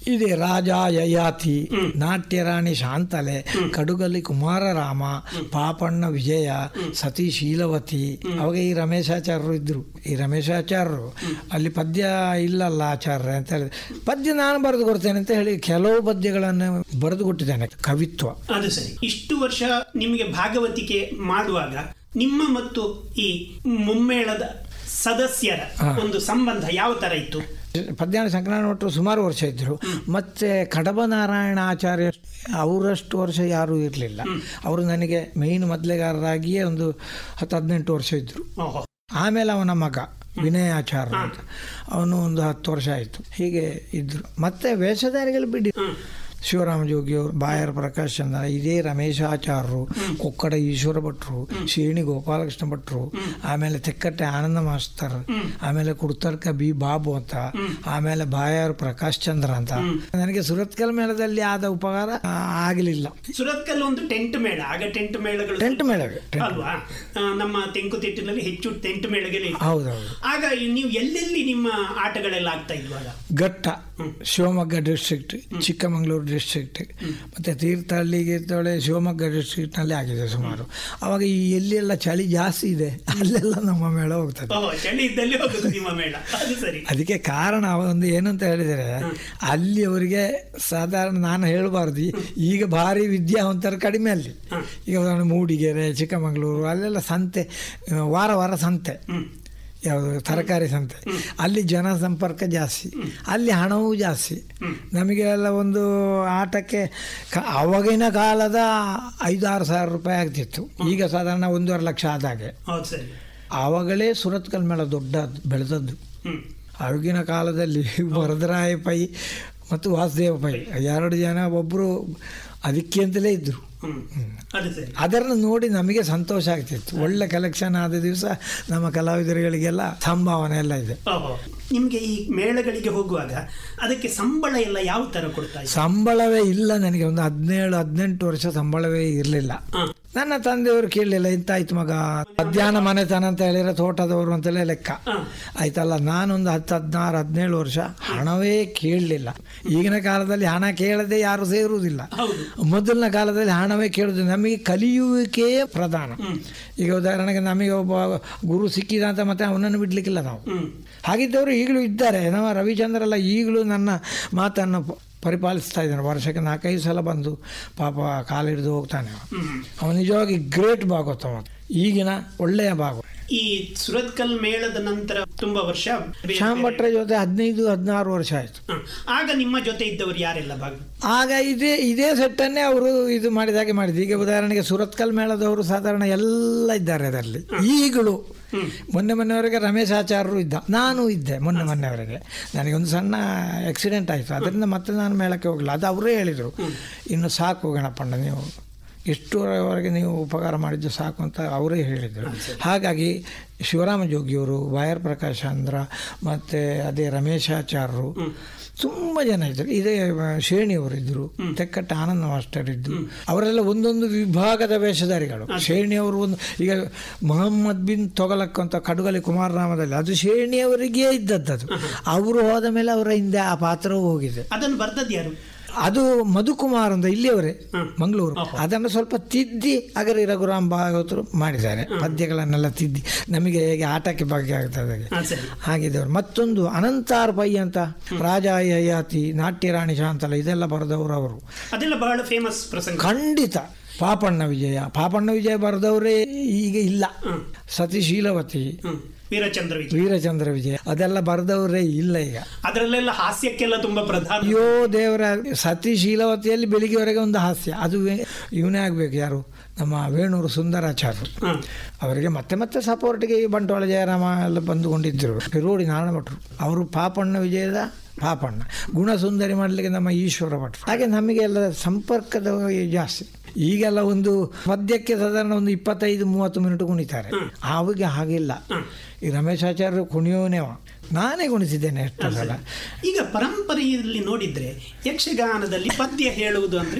ಇದೆ ರಾಜ ಯಯಾತಿ ನಾಟ್ಯ ರಾಣಿ ಶಾಂತಲೆ ಕಡುಗಲಿ ಕುಮಾರರಾಮ ಪಾಪಣ್ಣ ವಿಜಯ ಸತಿ ಶೀಲವತಿ ಅವಾಗ ಈ ರಮೇಶಾಚಾರ್ಯರು ಇದ್ರು ಈ ರಮೇಶಾಚಾರ್ಯರು ಅಲ್ಲಿ ಪದ್ಯ ಇಲ್ಲಲ್ಲ ಆಚಾರ್ಯ ಅಂತ ಹೇಳಿದ್ರೆ ಪದ್ಯ ನಾನು ಬರೆದು ಕೊಡ್ತೇನೆ ಅಂತ ಹೇಳಿ ಕೆಲವು ಪದ್ಯಗಳನ್ನು ಬರೆದು ಕೊಟ್ಟಿದ್ದೇನೆ ಕವಿತ್ವ ಅದು ಸರಿ ಇಷ್ಟು ವರ್ಷ ನಿಮಗೆ ಭಾಗವತಿಕೆ ಮಾಡುವಾಗ ನಿಮ್ಮ ಮತ್ತು ಈ ಮುಮ್ಮೇಳದ ಸದಸ್ಯರ ಹಾ. ಒಂದು ಸಂಬಂಧ ಯಾವ ತರ ಇತ್ತು ಪದ್ಯಾಣ ಸಂಕ್ರಮಣ ಒಟ್ಟು ಸುಮಾರು ವರ್ಷ ಇದ್ದರು ಮತ್ತು ಕಡಬ ನಾರಾಯಣ ಆಚಾರ್ಯ ಅವರಷ್ಟು ವರ್ಷ ಯಾರೂ ಇರಲಿಲ್ಲ ಅವರು ನನಗೆ ಮೇಯ್ನ್ ಮೊದಲೆಗಾರರಾಗಿಯೇ ಒಂದು ಹತ್ತು ಹದಿನೆಂಟು ವರ್ಷ ಇದ್ದರು ಓಹೋ ಆಮೇಲೆ ಅವನ ಮಗ ವಿನಯ ಆಚಾರ್ಯ ಅಂತ ಅವನು ಒಂದು ಹತ್ತು ವರ್ಷ ಆಯಿತು ಹೀಗೆ ಇದ್ದರು ಮತ್ತೆ ವೇಷಧಾರಿಗಳು ಬಿಡಿ ಹ್ಮ್. ಶಿವರಾಮ ಜೋಗಿಯವರು ಬಾಯರ್ ಪ್ರಕಾಶ್ ಚಂದ್ರ ಇದೇ ರಮೇಶಾಚಾರ್ಯರು ಕೊಕ್ಕಡ ಈಶ್ವರ ಭಟ್ರು ಶೇಣಿ ಗೋಪಾಲಕೃಷ್ಣ ಭಟ್ರು ಆಮೇಲೆ ತೆಕ್ಕಟ್ಟೆ ಆನಂದ ಮಾಸ್ತರ್ ಆಮೇಲೆ ಕುಡ್ತರ್ಕ ಬಿ ಬಾಬು ಅಂತ ಆಮೇಲೆ ಬಾಯರ್ ಪ್ರಕಾಶ್ ಚಂದ್ರ ಅಂತ ನನಗೆ ಸುರತ್ಕಲ್ ಮೇಳದಲ್ಲಿ ಆದ ಉಪಕಾರ ಆ, ಆಗಲಿಲ್ಲ ಸುರತ್ಕಲ್ ಒಂದು ಟೆಂಟ್ ಮೇಳ ಆಗ ಟೆಂಟ್ ಮೇಳಗಳು ಟೆಂಟ್ ಮೇಳವೇ ಟೆಂಟ್ ಅಲ್ವಾ ಆ, ನಮ್ಮ ತೆಂಕುತಿಟ್ಟಿನಲ್ಲಿ ಹೆಚ್ಚು ಟೆಂಟ್ ಮೇಳಗಳೇ ಇತ್ತು. ಹೌದೌದು ಆಗ ನೀವು ಎಲ್ಲೆಲ್ಲಿ ನಿಮ್ಮ ಆಟಗಳೆಲ್ಲ ಆಗ್ತಾ ಇದ್ವಾಗ ಘಟ್ಟ ಶಿವಮೊಗ್ಗ ಡಿಸ್ಟ್ರಿಕ್ಟ್ ಚಿಕ್ಕಮಗಳೂರು ಡಿಸ್ಟ್ರಿಕ್ಟ್ ಮತ್ತು ತೀರ್ಥಹಳ್ಳಿ ಗೀರ್ತೊಳೆ ಶಿವಮೊಗ್ಗ ಡಿಸ್ಟ್ರಿಕ್ಟ್ನಲ್ಲಿ ಆಗಿದೆ ಸುಮಾರು ಅವಾಗ ಈ ಎಲ್ಲೆಲ್ಲ ಚಳಿ ಜಾಸ್ತಿ ಇದೆ ಅಲ್ಲೆಲ್ಲ ನಮ್ಮ ಮೇಳ ಹೋಗ್ತದೆ ಓಹೋ ಚಳಿ ಇದ್ದಲ್ಲಿ ಹೋಗುದು ನಿಮ್ಮ ಮೇಳ ಅದು ಸರಿ ಅದಕ್ಕೆ ಕಾರಣ ಒಂದು ಏನು ಅಂತ ಹೇಳಿದರೆ ಅಲ್ಲಿ ಅವರಿಗೆ ಸಾಧಾರಣ ನಾನು ಹೇಳಬಾರ್ದು ಈಗ ಭಾರಿ ವಿದ್ಯಾವಂತರು ಕಡಿಮೆ ಅಲ್ಲಿ ಈಗ ಉದಾಹರಣೆ ಮೂಡಿಗೆರೆ ಚಿಕ್ಕಮಗಳೂರು ಅಲ್ಲೆಲ್ಲ ಸಂತೆ ಆ, ವಾರ ವಾರ ಸಂತೆ ಹ್ಮ್ ಯಾವುದು ತರಕಾರಿ ಸಂತೆ ಅಲ್ಲಿ ಜನ ಸಂಪರ್ಕ ಜಾಸ್ತಿ ಅಲ್ಲಿ ಹಣವೂ ಜಾಸ್ತಿ ನಮಗೆ ಎಲ್ಲ ಒಂದು ಆಟಕ್ಕೆ ಕ ಅವಾಗಿನ ಕಾಲದ ಐದಾರು ಸಾವಿರ ರೂಪಾಯಿ ಆಗ್ತಿತ್ತು ಈಗ ಸಾಧಾರಣ ಒಂದೂವರೆ ಲಕ್ಷ ಆದಾಗೆ ಹೌದು ಸರಿ ಆವಾಗಲೇ ಸುರತ್ಕಲ್ ಮೇಳ ದೊಡ್ಡ ಬೆಳೆದದ್ದು ಹ್ಮ್ ಆಗಿನ ಕಾಲದಲ್ಲಿ ವರದರಾಯ ಪೈ ಮತ್ತು ವಾಸುದೇವ ಪೈ ಎರಡು ಜನ ಒಬ್ಬರು ಅದಕ್ಕೆ ಅಂತಲೇ ಇದ್ದರು ಹ್ಮ್ ಅದು ಸರಿ ಅದನ್ನು ನೋಡಿ ನಮಗೆ ಸಂತೋಷ ಆಗ್ತಿತ್ತು ಒಳ್ಳೆ ಕಲೆಕ್ಷನ್ ಆದ ದಿವಸ ನಮ್ಮ ಕಲಾವಿದರುಗಳಿಗೆಲ್ಲ ಸಂಭಾವನೆ ಎಲ್ಲ ಇದೆ ಓಹೋ ನಿಮ್ಗೆ ಈ ಮೇಳಗಳಿಗೆ ಹೋಗುವಾಗ ಅದಕ್ಕೆ ಸಂಬಳ ಎಲ್ಲ ಯಾವ ತರ ಕೊಡ್ತಾ ಇದ್ರು ಸಂಬಳವೇ ಇಲ್ಲ ನನಗೆ ಒಂದು ಹದಿನೇಳು ಹದಿನೆಂಟು ವರ್ಷ ಸಂಬಳವೇ ಇರಲಿಲ್ಲ ಹಾ. ನನ್ನ ತಂದೆಯವರು ಕೇಳಲಿಲ್ಲ ಇಂತಾಯ್ತು ಮಗ ಮಧ್ಯಾಹ್ನ ಮನೆತನ ಅಂತ ಹೇಳಿದ್ರೆ ತೋಟದವರು ಅಂತಲೇ ಲೆಕ್ಕ ಹಾ. ಆಯ್ತಲ್ಲ ನಾನೊಂದು ಹತ್ತು ಹದಿನಾರು ಹದಿನೇಳು ವರ್ಷ ಹಣವೇ ಕೇಳಲಿಲ್ಲ ಈಗಿನ ಕಾಲದಲ್ಲಿ ಹಣ ಕೇಳದೆ ಯಾರು ಸೇರುವುದಿಲ್ಲ ಹೌದು ಮೊದಲಿನ ಕಾಲದಲ್ಲಿ ಹಣವೇ ಕೇಳುದು ನಮಗೆ ಕಲಿಯುವಿಕೆಯೇ ಪ್ರಧಾನ ಈಗ ಉದಾಹರಣೆಗೆ ನಮಗೆ ಒಬ್ಬ ಗುರು ಸಿಕ್ಕಿದ ಅಂತ ಮತ್ತೆ ಅವನನ್ನು ಬಿಡ್ಲಿಕ್ಕಿಲ್ಲ ನಾವು ಹ್ಮ್ ಹಾಗಿದ್ದವರು ಈಗಲೂ ಇದ್ದಾರೆ ನಮ್ಮ ರವಿಚಂದ್ರ ಎಲ್ಲ ಈಗಲೂ ನನ್ನ ಮಾತನ್ನು ಪ- ಪರಿಪಾಲಿಸ್ತಾ ಇದ್ದಾನೆ ವರ್ಷಕ್ಕೆ ನಾಲ್ಕೈದು ಸಲ ಬಂದು ಪಾಪ ಕಾಲಿಡಿದು ಹೋಗ್ತಾನೆ ಅವ. ಹ್ಮ್ ಅವನು ನಿಜವಾಗಿ ಗ್ರೇಟ್ ಭಾಗವತ ಈಗಿನ ಒಳ್ಳೆಯ ಭಾಗ ಈ ಸುರತ್ಕಲ್ ಮೇಳದ ನಂತರ ತುಂಬಾ ವರ್ಷ ಬೇರೆ ಶ್ಯಾಮ್ ಬೇರೆ- ಭಟ್ರ ಜೊತೆ ಹದಿನೈದು ಹದಿನಾರು ವರ್ಷ ಆಯಿತು ಹ. ಆಗ ನಿಮ್ಮ ಜೊತೆ ಇದ್ದವರು ಯಾರೆಲ್ಲ ಭಾಗ ಆಗ ಇದೇ ಇದೇ ಸೆಟ್ಟನ್ನೇ ಅವರು ಇದು ಮಾಡಿದಾಗೆ ಮಾಡಿದ್ದು ಈಗ ಉದಾಹರಣೆಗೆ ಸುರತ್ಕಲ್ ಮೇಳದವರು ಸಾಧಾರಣ ಎಲ್ಲ ಇದ್ದಾರೆ ಅದರಲ್ಲಿ ಈಗಲೂ ಮೊನ್ನೆ ಮೊನ್ನೆವರೆಗೆ ರಮೇಶ್ ಆಚಾರ್ಯರು ಇದ್ದ ನಾನು ಇದ್ದೆ ಮೊನ್ನೆ ಮೊನ್ನೆವರೆಗೆ ನನಗೆ ಒಂದು ಸಣ್ಣ ಆಕ್ಸಿಡೆಂಟ್ ಆಯಿತು ಅದರಿಂದ ಮತ್ತೆ ನಾನು ಮೇಳಕ್ಕೆ ಹೋಗಲಿಲ್ಲ ಅದು ಅವರೇ ಹೇಳಿದರು ಇನ್ನು ಸಾಕು ಗಣಪಣ್ಣ ನೀವು ಇಷ್ಟುವರೆಗೆ ನೀವು ಉಪಕಾರ ಮಾಡಿದ್ದು ಸಾಕು ಅಂತ ಅವರೇ ಹೇಳಿದರು ಹಾಗಾಗಿ ಶಿವರಾಮ ಜೋಗಿಯವರು ವಾಯರ್ ಪ್ರಕಾಶ್ ಚಂದ್ರ ಮತ್ತು ಅದೇ ರಮೇಶಾಚಾರ್ಯರು ತುಂಬ ಜನ ಇದ್ದರು ಇದೇ ಶ್ರೇಣಿಯವರು ಇದ್ದರು ತೆಕ್ಕಟ್ಟ ಆನಂದ ಮಾಸ್ಟರ್ ಇದ್ದು ಅವರೆಲ್ಲ ಒಂದೊಂದು ವಿಭಾಗದ ವೇಷಧಾರಿಗಳು ಶ್ರೇಣಿಯವರು ಒಂದು ಈಗ ಮೊಹಮ್ಮದ್ ಬಿನ್ ತೊಗಲಕ್ ಅಂತ ಕಡುಗಲಿ ಕುಮಾರನಾಮದಲ್ಲಿ ಅದು ಶ್ರೇಣಿಯವರಿಗೇ ಇದ್ದದ್ದು ಅವರು ಹೋದ ಮೇಲೆ ಅವರ ಹಿಂದೆ ಆ ಪಾತ್ರವೂ ಹೋಗಿದೆ ಅದನ್ನು ಬರ್ದದ್ದು ಯಾರು ಅದು ಮಧುಕುಮಾರ್ ಅಂತ ಇಲ್ಲಿಯವರೇ ಮಂಗಳೂರು ಅದನ್ನು ಸ್ವಲ್ಪ ತಿದ್ದಿ ಅಗರಿ ರಘುರಾಮ್ ಭಾಗವತರು ಮಾಡಿದ್ದಾರೆ ಪದ್ಯಗಳನ್ನೆಲ್ಲ ತಿದ್ದಿ ನಮಗೆ ಹೇಗೆ ಆಟಕ್ಕೆ ಬಗ್ಗೆ ಆಗ್ತದೆ ಹಾಗೆ. ಹಾ ಸರಿ ಹಾಗಿದ್ದವರು ಮತ್ತೊಂದು ಅನಂತಾರ್ ಪೈ ಅಂತ ರಾಜ ಯಯಾತಿ ನಾಟ್ಯ ರಾಣಿ ಶಾಂತಲ ಇದೆಲ್ಲ ಬರೆದವರು ಅವರು ಅದೆಲ್ಲ ಬಹಳ ಫೇಮಸ್ ಪ್ರಸಂಗ ಖಂಡಿತ ಪಾಪಣ್ಣ ವಿಜಯ ಪಾಪಣ್ಣ ವಿಜಯ ಬರೆದವರೇ ಈಗ ಇಲ್ಲ ಹ್ಮ್. ಸತಿಶೀಲವತಿ ಹ್ಮ್ ವೀರಚಂದ್ರ ವಿಜಯ ವೀರಚಂದ್ರ ವಿಜಯ ಅದೆಲ್ಲ ಬರೆದವರೇ ಇಲ್ಲ ಈಗ ಅದರಲ್ಲೆಲ್ಲ ಹಾಸ್ಯಕ್ಕೆಲ್ಲ ತುಂಬಾ ಪ್ರಧಾನ ಅಯ್ಯೋ ದೇವರ ಸತಿಶೀಲವತಿಯಲ್ಲಿ ಬೆಳಿಗ್ಗೆವರೆಗೆ ಒಂದು ಹಾಸ್ಯ ಅದು ವೇ- ಇವನೇ ಆಗಬೇಕು ಯಾರು ನಮ್ಮ ವೇಣೂರು ಸುಂದರಾಚಾರ್ಯರು ಹ. ಅವರಿಗೆ ಮತ್ತೆ ಮತ್ತೆ ಸಪೋರ್ಟ್ಗೆ ಈ ಬಂಟ್ವಾಳ ಜಯರಾಮ ಎಲ್ಲ ಬಂದುಕೊಂಡಿದ್ದರು ಪಿರೋಡಿ ನಾರಾಯಣ ಭಟ್ರು ಅವರು ಪಾಪಣ್ಣ ವಿಜಯದ ಪಾಪಣ್ಣ ಗುಣಸುಂದರಿ ಮಾಡಲಿಕ್ಕೆ ನಮ್ಮ ಈಶ್ವರ ಭಟ್ರು ಹಾಗೆ ನಮಗೆಲ್ಲ ಸಂಪರ್ಕದ ಜಾಸ್ತಿ ಈಗೆಲ್ಲ ಒಂದು ಪದ್ಯಕ್ಕೆ ಸಾಧಾರಣ ಒಂದು ಇಪ್ಪತ್ತೈದು ಮೂವತ್ತು ಮಿನಿಟ್ ಕುಣಿತಾರೆ ಆವಾಗ ಹಾಗಿಲ್ಲ ಈ ರಮೇಶಾಚಾರ್ಯರು ಕುಣಿಯೋನೇವ ನಾನೇ ಕುಣಿಸಿದ್ದೇನೆ ಎಷ್ಟು ಸಲ ಈಗ ಪರಂಪರೆಯಲ್ಲಿ ನೋಡಿದ್ರೆ ಯಕ್ಷಗಾನದಲ್ಲಿ ಪದ್ಯ ಹೇಳುವುದು ಅಂದ್ರೆ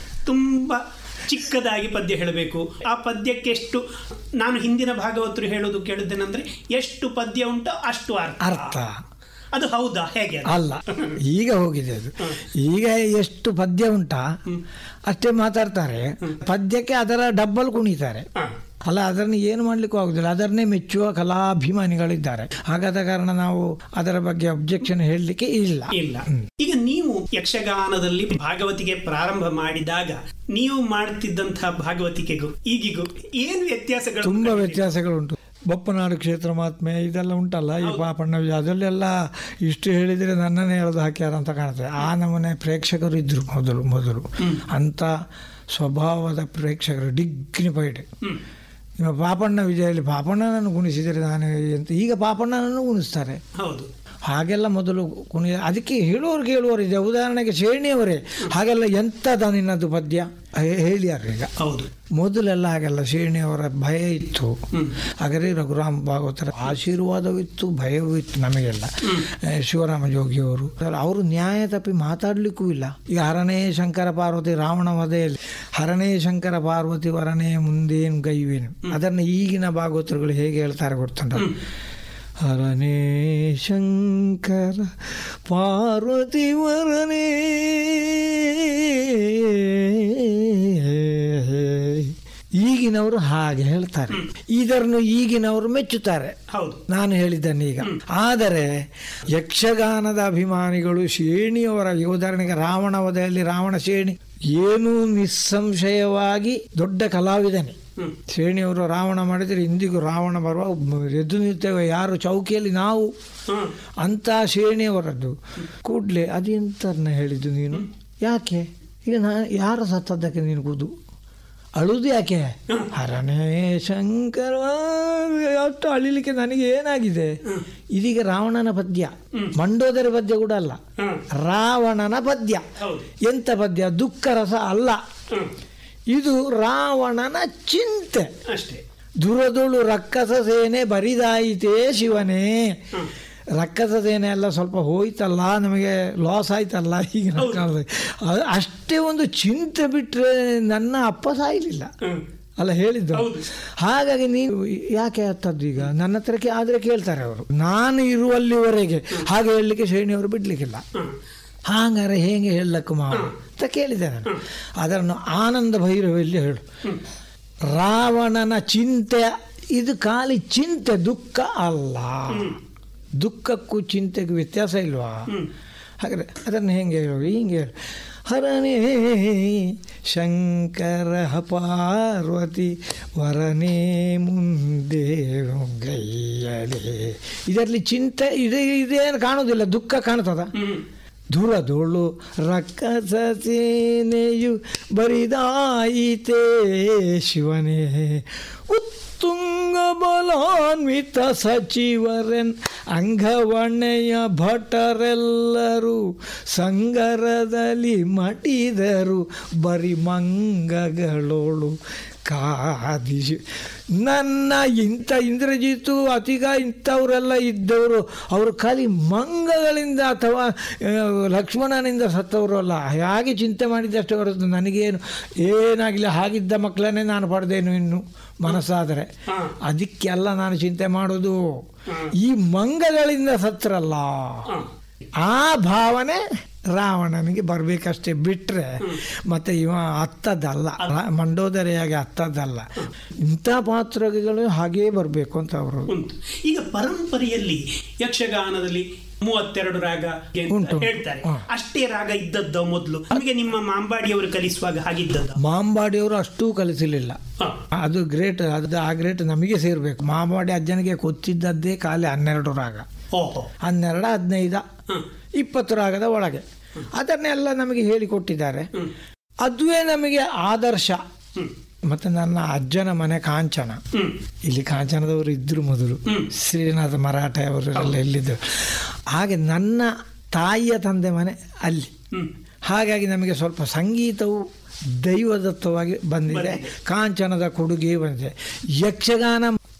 ತುಂಬಾ ಚಿಕ್ಕದಾಗಿ ಪದ್ಯ ಹೇಳಬೇಕು ಆ ಪದ್ಯಕ್ಕೆ ಎಷ್ಟು ನಾನು ಹಿಂದಿನ ಭಾಗವತರು ಹೇಳೋದು ಕೇಳಿದ್ದೇನೆಂದ್ರೆ ಎಷ್ಟು ಪದ್ಯ ಉಂಟೋ ಅಷ್ಟು ಅರ್ಥ ಅರ್ಥ ಅದು ಹೌದಾ ಹೇಗೆ ಅದು? ಅಲ್ಲ ಈಗ ಹೋಗಿದೆ ಅದು ಈಗ ಎಷ್ಟು ಪದ್ಯ ಉಂಟಾ ಅಷ್ಟೇ ಮಾತಾಡ್ತಾರೆ ಪದ್ಯಕ್ಕೆ ಅದರ ಡಬ್ಬಲ್ ಕುಣಿತಾರೆ ಹ. ಅಲ್ಲ ಅದನ್ನು ಏನು ಮಾಡ್ಲಿಕ್ಕೂ ಆಗುದಿಲ್ಲ ಅದನ್ನೇ ಮೆಚ್ಚುವ ಕಲಾಭಿಮಾನಿಗಳಿದ್ದಾರೆ ಹಾಗಾದ ಕಾರಣ ನಾವು ಅದರ ಬಗ್ಗೆ ಅಬ್ಜೆಕ್ಷನ್ ಹೇಳಲಿಕ್ಕೆ ಇಲ್ಲ ಇಲ್ಲ ಈಗ ನೀವು ಯಕ್ಷಗಾನದಲ್ಲಿ ಭಾಗವತಿಗೆ ಪ್ರಾರಂಭ ಮಾಡಿದಾಗ ನೀವು ಮಾಡ್ತಿದ್ದಂತಹ ಭಾಗವತಿಕೆಗೂ ಈಗಿಗೂ ಏನು ವ್ಯತ್ಯಾಸಗಳು ತುಂಬ ವ್ಯತ್ಯಾಸಗಳುಂಟು ಬಪ್ಪನಾಡು ಕ್ಷೇತ್ರ ಮಹಾತ್ಮೆ ಇದೆಲ್ಲ ಉಂಟಲ್ಲ ಈ ಪಾಪಣ್ಣ ವಿಜಯ ಅದರಲ್ಲೆಲ್ಲ ಇಷ್ಟು ಹೇಳಿದರೆ ನನ್ನನ್ನೇ ಹೇಳೋದು ಹಾಕ್ಯಾರ ಅಂತ ಕಾಣುತ್ತೆ ಆ ನಮೂನೆ ಪ್ರೇಕ್ಷಕರು ಇದ್ದರು ಮೊದಲು ಮೊದಲು ಅಂಥ ಸ್ವಭಾವದ ಪ್ರೇಕ್ಷಕರು ಡಿಗ್ನಿಫೈಡ್ ಹ್ಮ್. ನಿಮ್ಮ ಪಾಪಣ್ಣ ವಿಜಯಲ್ಲಿ ಪಾಪಣ್ಣನನ್ನು ಗುಣಿಸಿದರೆ ನಾನು ಎಂತ ಈಗ ಪಾಪಣ್ಣನನ್ನು ಗುಣಿಸ್ತಾರೆ ಹೌದು ಹಾಗೆಲ್ಲ ಮೊದಲು ಕುಣಿ ಅದಕ್ಕೆ ಹೇಳುವವ್ರಿಗೆ ಹೇಳುವವರಿದೆ ಉದಾಹರಣೆಗೆ ಶೇಣಿಯವರೇ ಹಾಗೆಲ್ಲ ಎಂಥದ ನಿನ್ನದು ಪದ್ಯ ಹೇ- ಹೇಳ್ಯಾರ ಈಗ ಹೌದು ಮೊದಲೆಲ್ಲ ಹಾಗೆಲ್ಲ ಶೇಣಿಯವರ ಭಯ ಇತ್ತು ಹ್ಮ್. ಹಾಗಾದ್ರೆ ರಘುರಾಮ್ ಭಾಗವತರ ಆಶೀರ್ವಾದವಿತ್ತು ಭಯವೂ ಇತ್ತು ನಮಗೆಲ್ಲ ಆ, ಶಿವರಾಮ ಜೋಗಿಯವರು ಅವರು ನ್ಯಾಯ ತಪ್ಪಿ ಮಾತಾಡ್ಲಿಕ್ಕೂ ಇಲ್ಲ ಈಗ ಹರನೇ ಶಂಕರ ಪಾರ್ವತಿ ರಾವಣ ವಧೆಯಲ್ಲಿ ಹರನೇ ಶಂಕರ ಪಾರ್ವತಿ ವರನೇ ಮುಂದೇನು ಗೈವೇನು ಅದನ್ನು ಈಗಿನ ಭಾಗವತರುಗಳು ಹೇಗೆ ಹೇಳ್ತಾರೆ ಗೊತ್ತುಂಟ ಹರನೇ ಶಂಕರ ಪಾರ್ವತಿ ವರನೇ ಈಗಿನವರು ಹಾಗೆ ಹೇಳ್ತಾರೆ ಇದನ್ನು ಈಗಿನವರು ಮೆಚ್ಚುತ್ತಾರೆ ಹೌದು ನಾನು ಹೇಳಿದ್ದೇನೆ ಈಗ ಆದರೆ ಯಕ್ಷಗಾನದ ಅಭಿಮಾನಿಗಳು ಶೇಣಿಯವರ ಈ ಉದಾಹರಣೆಗೆ ರಾವಣ ವಧೆಯಲ್ಲಿ ರಾವಣ ಶೇಣಿ ಏನೂ ನಿಸ್ಸಂಶಯವಾಗಿ ದೊಡ್ಡ ಕಲಾವಿದನೇ ಹ್ಮ್. ಶ್ರೇಣಿಯವರು ರಾವಣ ಮಾಡಿದರೆ ಇಂದಿಗೂ ರಾವಣ ಬರುವ ಎದ್ದು ನಿಲ್ತೇವೆ ಯಾರು ಚೌಕಿಯಲ್ಲಿ ನಾವು ಹ್ಮ್. ಅಂತ ಶ್ರೇಣಿಯವರದ್ದು ಕೂಡಲೇ ಅದೆಂತನ್ನ ಹೇಳಿದ್ದು ನೀನು ಯಾಕೆ ಈಗ ನಾ ಯಾರ ಸತ್ತದ್ದಕ್ಕೆ ನೀನು ಕೂದು ಅಳುದು ಯಾಕೆ ಹರನೇ ಶಂಕರ ಅಷ್ಟು ಅಳಿಲಿಕ್ಕೆ ನನಗೆ ಏನಾಗಿದೆ ಇದೀಗ ರಾವಣನ ಪದ್ಯ ಮಂಡೋದರ ಪದ್ಯ ಕೂಡ ಅಲ್ಲ ಹ್ಮ್. ರಾವಣನ ಪದ್ಯ ಹೌದು ಎಂತ ಪದ್ಯ ದುಃಖ ರಸ ಅಲ್ಲ ಹ್ಮ್. ಇದು ರಾವಣನ ಚಿಂತೆ ಅಷ್ಟೇ ದುರದುಳು ರಕ್ಕಸ ಸೇನೆ ಬರಿದಾಯಿತೇ ಶಿವನೇ ಹ್ಮ್. ರಕ್ಕಸ ಸೇನೆ ಎಲ್ಲ ಸ್ವಲ್ಪ ಹೋಯ್ತಲ್ಲ ನಮಗೆ ಲಾಸ್ ಆಯ್ತಲ್ಲ ಈಗಿನ ಹೌದು. ಕಾಲದಲ್ಲಿ ಅ- ಅಷ್ಟೇ ಒಂದು ಚಿಂತೆ ಬಿಟ್ಟರೆ ನನ್ನ ಅಪ್ಪ ಸಾಯಲಿಲ್ಲ ಹ್ಮ್. ಅಲ್ಲ ಹೇಳಿದ್ದು ಹೌದು. ಹಾಗಾಗಿ ನೀವು ಯಾಕೆ ಹತ್ತದ್ದು ಈಗ ನನ್ನ ಹತ್ರಕ್ಕೆ ಆದರೆ ಕೇಳ್ತಾರೆ ಅವರು ನಾನು ಇರುವಲ್ಲಿವರೆಗೆ ಹಾಗೆ ಹೇಳಲಿಕ್ಕೆ ಶ್ರೇಣಿಯವರು ಬಿಡ್ಲಿಕ್ಕಿಲ್ಲ ಹ್ಮ್. ಹಾಗಾದ್ರೆ ಹೇಗೆ ಹೇಳಕ್ಕೆ ಮಾವ ಅಂತ ಕೇಳಿದೆ ನಾನು ಅದನ್ನು ಆನಂದ ಭೈರವಿಯಲ್ಲಿ ಹೇಳು ರಾವಣನ ಚಿಂತೆ ಇದು ಖಾಲಿ ಚಿಂತೆ ದುಃಖ ಅಲ್ಲ ದುಃಖಕ್ಕೂ ಚಿಂತೆಗೂ ವ್ಯತ್ಯಾಸ ಇಲ್ವಾ ಹಾಗಾದ್ರೆ ಅದನ್ನು ಹೆಂಗೆ ಹೇಳು ಹಿಂಗೆ ಹೇಳು ಹರನೇ ಶಂಕರ ಪಾರ್ವತಿ ವರನೇ ಮುಂದೆ ಗೈಯಲೆ ಇದರಲ್ಲಿ ಚಿಂತೆ ಇದೆ ಇದೇನು ಕಾಣೋದಿಲ್ಲ ದುಃಖ ಕಾಣ್ತದ ಹ್ಮ್. ಧುರದೊಳು ರಕ್ಕಸ ಸೇನೆಯು ಬರಿದಾಯಿತೇ ಶಿವನೇ ಉತ್ತುಂಗ ಬಲಾನ್ವಿತ ಸಚಿವರೆನ್ ಅಂಗವಣೆಯ ಭಟರೆಲ್ಲರೂ ಸಂಗರದಲ್ಲಿ ಮಟಿದರು ಬರಿ ಮಂಗಗಳೋಳು ಕಾದಿಶಿ ನನ್ನ ಇಂಥ ಇಂದ್ರಜಿತು ಅತಿಗ ಇಂಥವರೆಲ್ಲ ಇದ್ದವರು ಅವರು ಖಾಲಿ ಮಂಗಗಳಿಂದ ಅಥವಾ ಆ, ಲಕ್ಷ್ಮಣನಿಂದ ಸತ್ತವರು ಅಲ್ಲ ಹಾಗೆ ಚಿಂತೆ ಮಾಡಿದಷ್ಟು ಹೊರತು ನನಗೇನು ಏನಾಗಲಿ ಹಾಗಿದ್ದ ಮಕ್ಕಳನ್ನೇ ನಾನು ಪಡೆದೇನು ಇನ್ನು ಮನಸ್ಸಾದರೆ ಹಾ. ಅದಕ್ಕೆಲ್ಲ ನಾನು ಚಿಂತೆ ಮಾಡೋದು ಹಾ. ಈ ಮಂಗಗಳಿಂದ ಸತ್ರಲ್ಲ ಹಾ. ಆ ಭಾವನೆ ರಾವಣನಿಗೆ ಬರಬೇಕಷ್ಟೇ ಬಿಟ್ಟರೆ ಮತ್ತೆ ಇವ ಹತ್ತದಲ್ಲ ರಾ- ಮಂಡೋದರಿಯಾಗಿ ಹತ್ತದಲ್ಲ ಇಂಥ ಪಾತ್ರಗಳು ಹಾಗೇ ಬರಬೇಕು ಅಂತ ಅವರು ಉಂಟು ಈಗ ಪರಂಪರೆಯಲ್ಲಿ ಯಕ್ಷಗಾನದಲ್ಲಿ ಮೂವತ್ತೆರಡು ರಾಗ ಅಂತ ಉಂಟು. ಹೇಳ್ತಾರೆ ಹಾ. ಅಷ್ಟೇ ರಾಗ ಇದ್ದದ್ದ ಮೊದಲು ನಮಗೆ ನಿಮ್ಮ ಮಾಂಬಾಡಿಯವರು ಕಲಿಸುವಾಗ ಹಾಗಿದ್ದದ್ದ ಮಾಂಬಾಡಿಯವರು ಅಷ್ಟೂ ಕಲಿಸಲಿಲ್ಲ ಹಾ. ಅದು ಗ್ರೇಟ್ ಅದು ಆ ಗ್ರೇಟ್ ನಮಗೆ ಸೇರಬೇಕು ಮಾಂಬಾಡಿ ಅಜ್ಜನಿಗೆ ಗೊತ್ತಿದ್ದದ್ದೇ ಖಾಲಿ ಹನ್ನೆರಡು ರಾಗ ಓಹೋ ಹನ್ನೆರಡು ಹದಿನೈದ ಹ್ಮ್. ಇಪ್ಪತ್ತು ರಾಗದ ಒಳಗೆ ಅದನ್ನೆಲ್ಲ ನಮಗೆ ಹೇಳಿಕೊಟ್ಟಿದ್ದಾರೆ ಹ್ಮ್. ಅದುವೇ ನಮಗೆ ಆದರ್ಶ ಹ್ಮ್. ಮತ್ತು ನನ್ನ ಅಜ್ಜನ ಮನೆ ಕಾಂಚನ ಹ್ಮ್. ಇಲ್ಲಿ ಕಾಂಚನದವರು ಇದ್ದರು ಮೊದಲು ಹ್ಮ್. ಶ್ರೀನಾಥ ಮರಾಠ ಅವರೆಲ್ಲ ಇಲ್ಲಿದ್ದರು ಹಾಗೆ ನನ್ನ ತಾಯಿಯ ತಂದೆ ಮನೆ ಅಲ್ಲಿ ಹ್ಮ್. ಹಾಗಾಗಿ ನಮಗೆ ಸ್ವಲ್ಪ ಸಂಗೀತವು ದೈವದತ್ತವಾಗಿ ಬಂದಿದೆ ಬಂದಿದೆ. ಕಾಂಚನದ ಕೊಡುಗೆ ಬಂದಿದೆ ಯಕ್ಷಗಾನ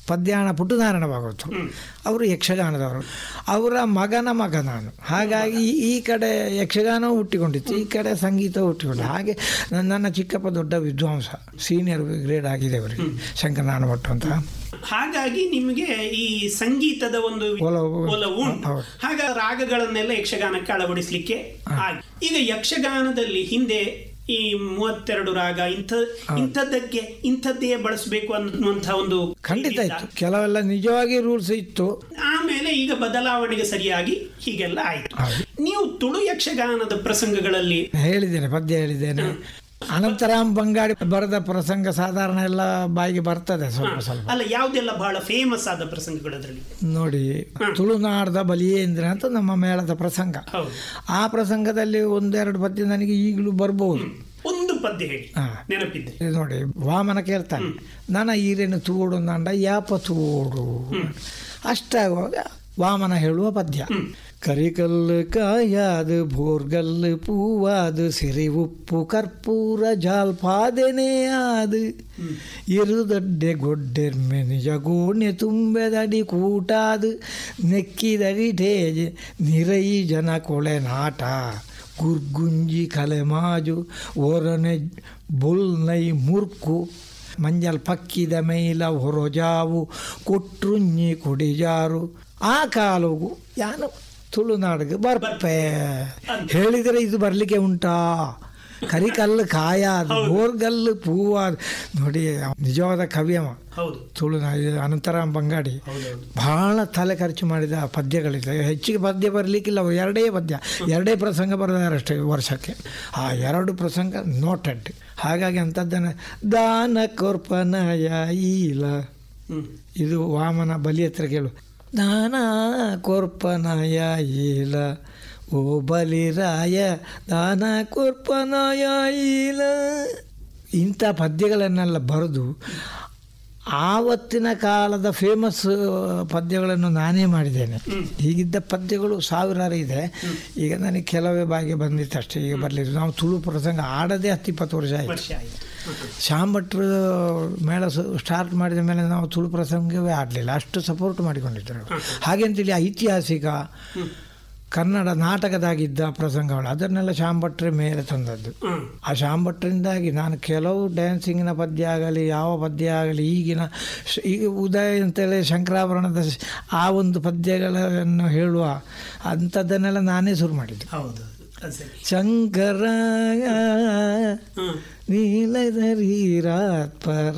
ಪದ್ಯಾಣ ಪುಟ್ಟನಾರಾಯಣ ಭಾಗವತರು ಅವರು ಯಕ್ಷಗಾನದವರು ಅವರ ಮಗನ ಮಗ ನಾನು ಹಾಗಾಗಿ ಈ- ಈ ಕಡೆ ಯಕ್ಷಗಾನವೂ ಹುಟ್ಟಿಕೊಂಡಿತ್ತು ಈ ಕಡೆ ಸಂಗೀತ ಹುಟ್ಟಿಕೊಂಡು ಹಾಗೆ ನನ್ನ ನನ್ನ ಚಿಕ್ಕಪ್ಪ ದೊಡ್ಡ ವಿದ್ವಾಂಸ ಸೀನಿಯರ್ ಗ್ರೇಡ್ ಆಗಿದೆ ಅವರಿಗೆ ಶಂಕರನಾರಾಯಣ ಭಟ್ ಅಂತ ಹಾಗಾಗಿ ನಿಮಗೆ ಈ ಸಂಗೀತದ ಒಂದು ಒಲವು. ಒಲವು ಉಂಟು. ಹೌದು. ಹಾಗ ರಾಗಗಳನ್ನೆಲ್ಲ ಯಕ್ಷಗಾನಕ್ಕೆ ಅಳವಡಿಸ್ಲಿಕ್ಕೆ ಆಗಿ ಈಗ ಯಕ್ಷಗಾನದಲ್ಲಿ ಹಿಂದೆ ಈ ಮೂವತ್ತೆರಡು ರಾಗ ಇಂಥ ಇಂಥದ್ದಕ್ಕೆ ಇಂಥದ್ದೇ ಬಳಸಬೇಕು ಅನ್ನುವಂಥ ಒಂದು ಖಂಡಿತ ಇದಿತ್ತ. ಇತ್ತು ಕೆಲವೆಲ್ಲ ನಿಜವಾಗಿ ರೂಲ್ಸ್ ಇತ್ತು ಆಮೇಲೆ ಈಗ ಬದಲಾವಣೆಗೆ ಸರಿಯಾಗಿ ಹೀಗೆಲ್ಲ ಆಯ್ತು ಹೌದು. ನೀವು ತುಳು ಯಕ್ಷಗಾನದ ಪ್ರಸಂಗಗಳಲ್ಲಿ ಹೇಳಿದ್ದೇನೆ ಪದ್ಯ ಹೇಳಿದ್ದೇನೆ ಅನಂತರಾಮ್ ಬಂಗಾಡಿ ಬರೆದ ಪ್ರಸಂಗ ಸಾಧಾರಣ ಎಲ್ಲ ಬಾಯಿಗೆ ಬರ್ತದೆ ಸ್ವಲ್ಪ ಸ್ವಲ್ಪ ಅಲ್ಲ ಯಾವ್ದೆಲ್ಲ ಬಹಳ ಫೇಮಸ್ ಆದ ಪ್ರಸಂಗಗಳು ಅದರಲ್ಲಿ ನೋಡಿ ತುಳುನಾಡದ ಬಲಿಯೇಂದ್ರ ಅಂತ ನಮ್ಮ ಮೇಳದ ಪ್ರಸಂಗ ಹೌದು ಆ ಪ್ರಸಂಗದಲ್ಲಿ ಒಂದೆರಡು ಪದ್ಯ ನನಗೆ ಈಗಲೂ ಬರ್ಬೋದು ಒಂದು ಪದ್ಯ ಹೇಳಿ ಹಾ. ನೆನಪಿದ್ದೆ ಇದು ನೋಡಿ ವಾಮನ ಕೇಳ್ತಾನೆ ನನ್ನ ಈರೇನು ತೂಡು ನಂಡ ಯಾಪ ತೂಡು ಅಷ್ಟಾಗುವಾಗ ವಾಮನ ಹೇಳುವ ಪದ್ಯ ಕರಿಕಲ್ಲು ಕಾಯಾದು ಬೋರ್ಗಲ್ಲು ಪೂವಾದು ಸಿರಿ ಉಪ್ಪು ಕರ್ಪೂರ ಜಾಲ್ಪಾದೆನೇ ಆದು ಇರುದೊಡ್ಡೆ ಗೊಡ್ಡೆರ್ಮೆ ನಿಜ ಗೋಣೆ ತುಂಬೆದಡಿ ಕೂಟಾದು ನೆಕ್ಕಿದಡಿ ಠೇಜ್ ನಿರೈ ಜನ ಕೊಳೆ ನಾಟ ಗುರ್ಗುಂಜಿ ಕಲೆಮಾಜು ಓರನೆ ಬುಲ್ನೈ ಮುರ್ಕು ಮಂಜಲ್ ಪಕ್ಕಿದ ಮೈಲ ಹೊರಜಾವು ಕೊಟ್ರುಂಜಿ ಕುಡಿಜಾರು ಆ ಕಾಲವು ಯಾನು ತುಳುನಾಡಿಗೆ ಬರ್ಪೆ ಹೇಳಿದರೆ ಇದು ಬರಲಿಕ್ಕೆ ಉಂಟಾ ಕರಿಕಲ್ಲು ಕಾಯಾದ ಬೋರ್ಗಲ್ಲು ಪೂವಾದ ನೋಡಿ ನಿಜವಾದ ಕವಿ ಅವ ಹೌದು ತುಳುನಾಡಿ ಅನಂತರಾಮ್ ಬಂಗಾಡಿ ಹೌದೌದು ಬಹಳ ತಲೆ ಖರ್ಚು ಮಾಡಿದ ಪದ್ಯಗಳಿದೆ ಹೆಚ್ಚಿಗೆ ಪದ್ಯ ಬರಲಿಕ್ಕಿಲ್ಲ ಅವು ಎರಡೇ ಪದ್ಯ ಎರಡೇ ಪ್ರಸಂಗ ಬರೆದಾರಷ್ಟೇ ವರ್ಷಕ್ಕೆ ಆ ಎರಡು ಪ್ರಸಂಗ ನೋಟೆಡ್ ಹಾಗಾಗಿ ಅಂಥದ್ದನ್ನು ದಾನ ಕೊರ್ಪನಯ ಈಲ ಹ್ಮ್ ಇದು ವಾಮನ ಬಲಿ ಹತ್ರ ಕೇಳು ದಾನ ಕೊರ್ಪನಯ ಈಲ ಓ ಬಲಿರಾಯ ದಾನ ಕೊರ್ಪನಯ ಈಲ ಇಂಥ ಪದ್ಯಗಳನ್ನೆಲ್ಲ ಬರೆದು ಆವತ್ತಿನ ಕಾಲದ ಫೇಮಸ್ ಪದ್ಯಗಳನ್ನು ನಾನೇ ಮಾಡಿದ್ದೇನೆ ಹೀಗಿದ್ದ ಪದ್ಯಗಳು ಸಾವಿರಾರು ಇದೆ ಈಗ ನನಗೆ ಕೆಲವೇ ಬಾಯಿಗೆ ಬಂದಿತ್ತು ಅಷ್ಟೇ ಈಗ ಬರಲಿಲ್ಲ ನಾವು ತುಳು ಪ್ರಸಂಗ ಆಡದೆ ಹತ್ತಿಪ್ಪತ್ತು ವರ್ಷ ಆಯಿತು ವರ್ಷ ಆಯ್ತು ಶ್ಯಾಮ್ ಭಟ್ರು ಮೇಳ ಸ್ಟಾರ್ಟ್ ಮಾಡಿದ ಮೇಲೆ ನಾವು ತುಳು ಪ್ರಸಂಗವೇ ಆಡಲಿಲ್ಲ ಅಷ್ಟು ಸಪೋರ್ಟ್ ಮಾಡಿಕೊಂಡಿದ್ದರು ಹಾಗೆ ಅಂತೇಳಿ ಐತಿಹಾಸಿಕ ಕನ್ನಡ ನಾಟಕದಾಗಿದ್ದ ಪ್ರಸಂಗಗಳು ಅದನ್ನೆಲ್ಲ ಶ್ಯಾಮ್ ಭಟ್ರೆ ಮೇಲೆ ತಂದದ್ದು ಹ್ಮ್ ಆ ಶ್ಯಾಮ್ ಭಟ್ರಿಂದಾಗಿ ನಾನು ಕೆಲವು ಡ್ಯಾನ್ಸಿಂಗಿನ ಪದ್ಯ ಆಗಲಿ ಯಾವ ಪದ್ಯ ಆಗಲಿ ಈಗಿನ ಶ- ಈಗ ಉದಯ ಅಂತೇಳಿ ಶಂಕರಾಭರಣದ ಶ- ಆ ಒಂದು ಪದ್ಯಗಳನ್ನು ಹೇಳುವ ಅಂಥದ್ದನ್ನೆಲ್ಲ ನಾನೇ ಶುರು ಮಾಡಿದ್ದು ಹೌದು ಅದು ಸರಿ ಶಂಕರ ಹ್ಮ್ ನೀಲಧರೀರಾತ್ಪರ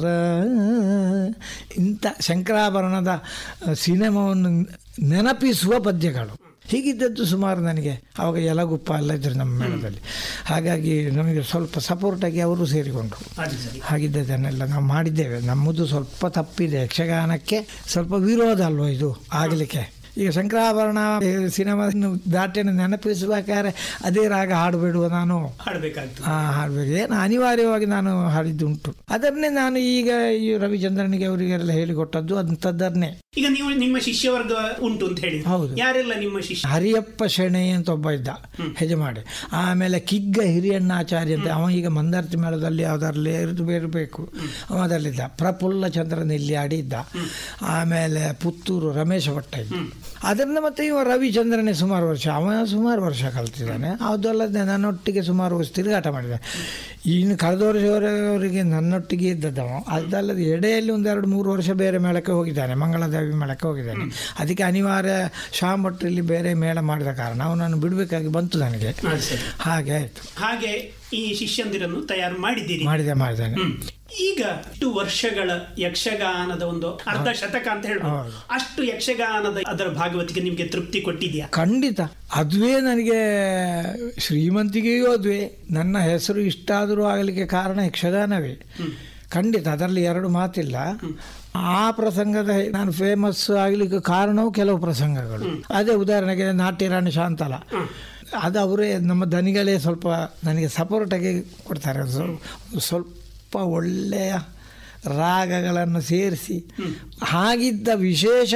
ಇಂಥ ಶಂಕರಾಭರಣದ ಸಿನಿಮಾವನ್ನು ನೆನಪಿಸುವ ಪದ್ಯಗಳು ಹೀಗಿದ್ದದ್ದು ಸುಮಾರು ನನಗೆ ಆವಾಗ ಯಲಗುಪ್ಪ ಎಲ್ಲ ಇದ್ರು ನಮ್ಮ ಮೇಳದಲ್ಲಿ ಹಾಗಾಗಿ ನಮಗೆ ಸ್ವಲ್ಪ ಸಪೋರ್ಟಾಗಿ ಅವರು ಸೇರಿಕೊಂಡ್ರು ಅದು ಸರಿ ಹಾಗಿದ್ದದನ್ನೆಲ್ಲ ನಾವು ಮಾಡಿದ್ದೇವೆ ನಮ್ಮದು ಸ್ವಲ್ಪ ತಪ್ಪಿದೆ ಯಕ್ಷಗಾನಕ್ಕೆ ಸ್ವಲ್ಪ ವಿರೋಧ ಅಲ್ವ ಇದು ಆಗಲಿಕ್ಕೆ ಈಗ ಶಂಕರಾಭರಣ ಸಿನಿಮಾ ದಾಟಿಯನ್ನು ನೆನಪಿಸಬೇಕಾದ್ರೆ ಅದೇ ರಾಗ ಹಾಡಬೇಡುವ ನಾನು ಹಾಡ್ಬೇಕಾಗ್ತದೆ ಆ ಹಾಡಬೇಕು ಏನು ಅನಿವಾರ್ಯವಾಗಿ ನಾನು ಹಾಡಿದ್ದುಂಟು ಅದನ್ನೇ ನಾನು ಈಗ ಈ ರವಿಚಂದ್ರನಿಗೆ ಅವರಿಗೆಲ್ಲ ಹೇಳಿಕೊಟ್ಟದ್ದು ಅಂಥದ್ದನ್ನೇ ಈಗ ನೀವು ನಿಮ್ಮ ಶಿಷ್ಯವರ್ಗ ಉಂಟು ಅಂತ ಹೇಳಿ ಹೌದು. ಯಾರೆಲ್ಲ ನಿಮ್ಮ ಶಿಷ್ಯ ಹರಿಯಪ್ಪ ಶೆಣೆ ಅಂತ ಒಬ್ಬ ಇದ್ದ ಹೆಜಮಾಡಿ ಆಮೇಲೆ ಕಿಗ್ಗ ಹಿರಿಯಣ್ಣಾಚಾರ್ಯ ಅಂತ ಅವ ಈಗ ಮಂದಾರ್ತಿ ಮೇಳದಲ್ಲಿ ಯಾವುದರಲ್ಲಿ ಇರಿದು ಇರಬೇಕು ಅವ ಅದರಲ್ಲಿದ್ದ ಪ್ರಫುಲ್ಲ ಚಂದ್ರ ನೆಲ್ಲಿಯಾಡಿ ಇದ್ದ ಆಮೇಲೆ ಪುತ್ತೂರು ರಮೇಶ ಭಟ್ಟ ಇದ್ದ ಅದರಿಂದ ಮತ್ತೆ ಇವ ರವಿಚಂದ್ರನೇ ಸುಮಾರು ವರ್ಷ ಅವ ಸುಮಾರು ವರ್ಷ ಕಲ್ತಿದ್ದಾನೆ ಅದಲ್ಲದೆ ನನ್ನೊಟ್ಟಿಗೆ ಸುಮಾರು ವರ್ಷ ತಿರುಗಾಟ ಮಾಡಿದ್ದಾನೆ ಇನ್ನು ಕಳೆದ ವರ್ಷವರೆಗೆ ನನ್ನೊಟ್ಟಿಗೆ ಇದ್ದದ್ದವ ಅದಲ್ಲದೆ ಎಡೆಯಲ್ಲಿ ಒಂದೆರಡು ಮೂರು ವರ್ಷ ಬೇರೆ ಮೇಳಕ್ಕೆ ಹೋಗಿದ್ದಾನೆ ಮಂಗಳದೇವಿ ಮೇಳಕ್ಕೆ ಹೋಗಿದ್ದಾನೆ ಅದಕ್ಕೆ ಅನಿವಾರ್ಯ ಶ್ಯಾಮ್ ಭಟ್ರಲ್ಲಿ ಬೇರೆ ಮೇಳ ಮಾಡಿದ ಕಾರಣ ಅವನನ್ನು ಬಿಡಬೇಕಾಗಿ ಬಂತು ನನಗೆ ಅದು ಸರಿ ಹಾಗೆ ಆಯಿತು ಹಾಗೆ ಈ ಶಿಷ್ಯಂದಿರನ್ನು ತಯಾರು ಮಾಡಿದ್ದೀರಿ ಮಾಡಿದೆ ಮಾಡಿದ್ದಾನೆ ಹ್ಮ್. ಈಗ ಇಷ್ಟು ವರ್ಷಗಳ ಯಕ್ಷಗಾನದ ಒಂದು ಅರ್ಧ ಶತಕ ಅಂತ ಹೇಳ್ಬೋದು ಹೌದು. ಅಷ್ಟು ಯಕ್ಷಗಾನದ ಅದರ ಭಾಗವತಿಗೆ ನಿಮಗೆ ತೃಪ್ತಿ ಕೊಟ್ಟಿದ್ಯಾ ಖಂಡಿತ ಅದುವೇ ನನಗೆ ಶ್ರೀಮಂತಿಗೆಯೂ ಅದುವೇ ನನ್ನ ಹೆಸರು ಇಷ್ಟಾದರೂ ಆಗಲಿಕ್ಕೆ ಕಾರಣ ಯಕ್ಷಗಾನವೇ ಖಂಡಿತ ಅದರಲ್ಲಿ ಎರಡು ಮಾತಿಲ್ಲ ಆ ಪ್ರಸಂಗದ ನಾನು ಫೇಮಸ್ ಆಗಲಿಕ್ಕೆ ಕಾರಣವೂ ಕೆಲವು ಪ್ರಸಂಗಗಳು ಅದೇ ಉದಾಹರಣೆಗೆ ನಾಟ್ಯರಾಣಿ ಶಾಂತಲ ಅದು ಅವರೇ ನಮ್ಮ ದನಿಗಳೇ ಸ್ವಲ್ಪ ನನಗೆ ಸಪೋರ್ಟಾಗಿ ಕೊಡ್ತಾರೆ ಸ್ವಲ್ಪ ಸ್ವಲ್ಪ ಒಳ್ಳೆಯ ರಾಗಗಳನ್ನು ಸೇರಿಸಿ ಹಾಗಿದ್ದ ವಿಶೇಷ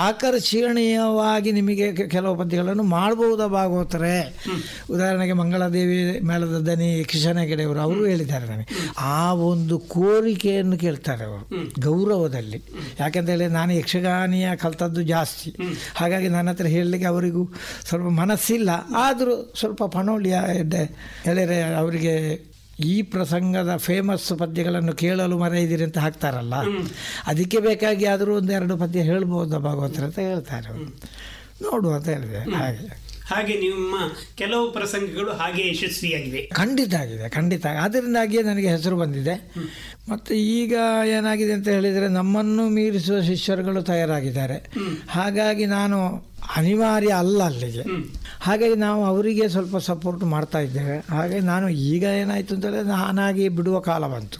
ಆಕರ್ಷಣೀಯವಾಗಿ ನಿಮಗೆ ಕೆ- ಕೆಲವು ಪದ್ಯಗಳನ್ನು ಮಾಡಬಹುದಾ ಭಾಗವತರೆ ಉದಾಹರಣೆಗೆ ಮಂಗಳದೇವಿ ಮೇಳದ ದನಿ ಕಿಶನ ಗೆಡೆಯವರು ಅವರು ಹೇಳಿದ್ದಾರೆ ನನಗೆ ಆ ಒಂದು ಕೋರಿಕೆಯನ್ನು ಕೇಳ್ತಾರೆ ಅವರು ಗೌರವದಲ್ಲಿ ಯಾಕೆಂತ ಹೇಳಿ ನಾನು ಯಕ್ಷಗಾನಿಯ ಕಲ್ತದ್ದು ಜಾಸ್ತಿ ಹಾಗಾಗಿ ನನ್ನ ಹತ್ರ ಹೇಳಲಿಕ್ಕೆ ಅವರಿಗೂ ಸ್ವಲ್ಪ ಮನಸ್ಸಿಲ್ಲ ಆದರೂ ಸ್ವಲ್ಪ ಪಣೋಳಿಯ ಎಡ್ಡೆ ಹೇಳಿದರೆ ಅವರಿಗೆ ಈ ಪ್ರಸಂಗದ ಫೇಮಸ್ ಪದ್ಯಗಳನ್ನು ಕೇಳಲು ಮರೆಯಿದಿರಿ ಅಂತ ಹಾಕ್ತಾರಲ್ಲ ಅದಕ್ಕೆ ಬೇಕಾಗಿ ಆದರೂ ಒಂದೆರಡು ಪದ್ಯ ಹೇಳ್ಬೋದಾ ಭಾಗವತರ ಅಂತ ಹೇಳ್ತಾರೆ ಅವರು ನೋಡುವ ಅಂತ ಹೇಳಿದೆ ಹಾಗೆ ಹಾಗೆ ನಿಮ್ಮ ಕೆಲವು ಪ್ರಸಂಗಗಳು ಹಾಗೆ ಯಶಸ್ವಿಯಾಗಿವೆ ಖಂಡಿತ ಆಗಿದೆ ಖಂಡಿತ ಅದರಿಂದಾಗಿಯೇ ನನಗೆ ಹೆಸರು ಬಂದಿದೆ ಮತ್ತು ಈಗ ಏನಾಗಿದೆ ಅಂತ ಹೇಳಿದರೆ ನಮ್ಮನ್ನು ಮೀರಿಸುವ ಶಿಷ್ಯರುಗಳು ತಯಾರಾಗಿದ್ದಾರೆ ಹಾಗಾಗಿ ನಾನು ಅನಿವಾರ್ಯ ಅಲ್ಲ ಅಲ್ಲಿಗೆ ಹಾಗಾಗಿ ನಾವು ಅವರಿಗೆ ಸ್ವಲ್ಪ ಸಪೋರ್ಟ್ ಮಾಡ್ತಾ ಇದ್ದೇವೆ ಹಾಗೆ ನಾನು ಈಗ ಏನಾಯಿತು ಅಂತ ಹೇಳಿದ್ರೆ ನಾನಾಗಿ ಬಿಡುವ ಕಾಲ ಬಂತು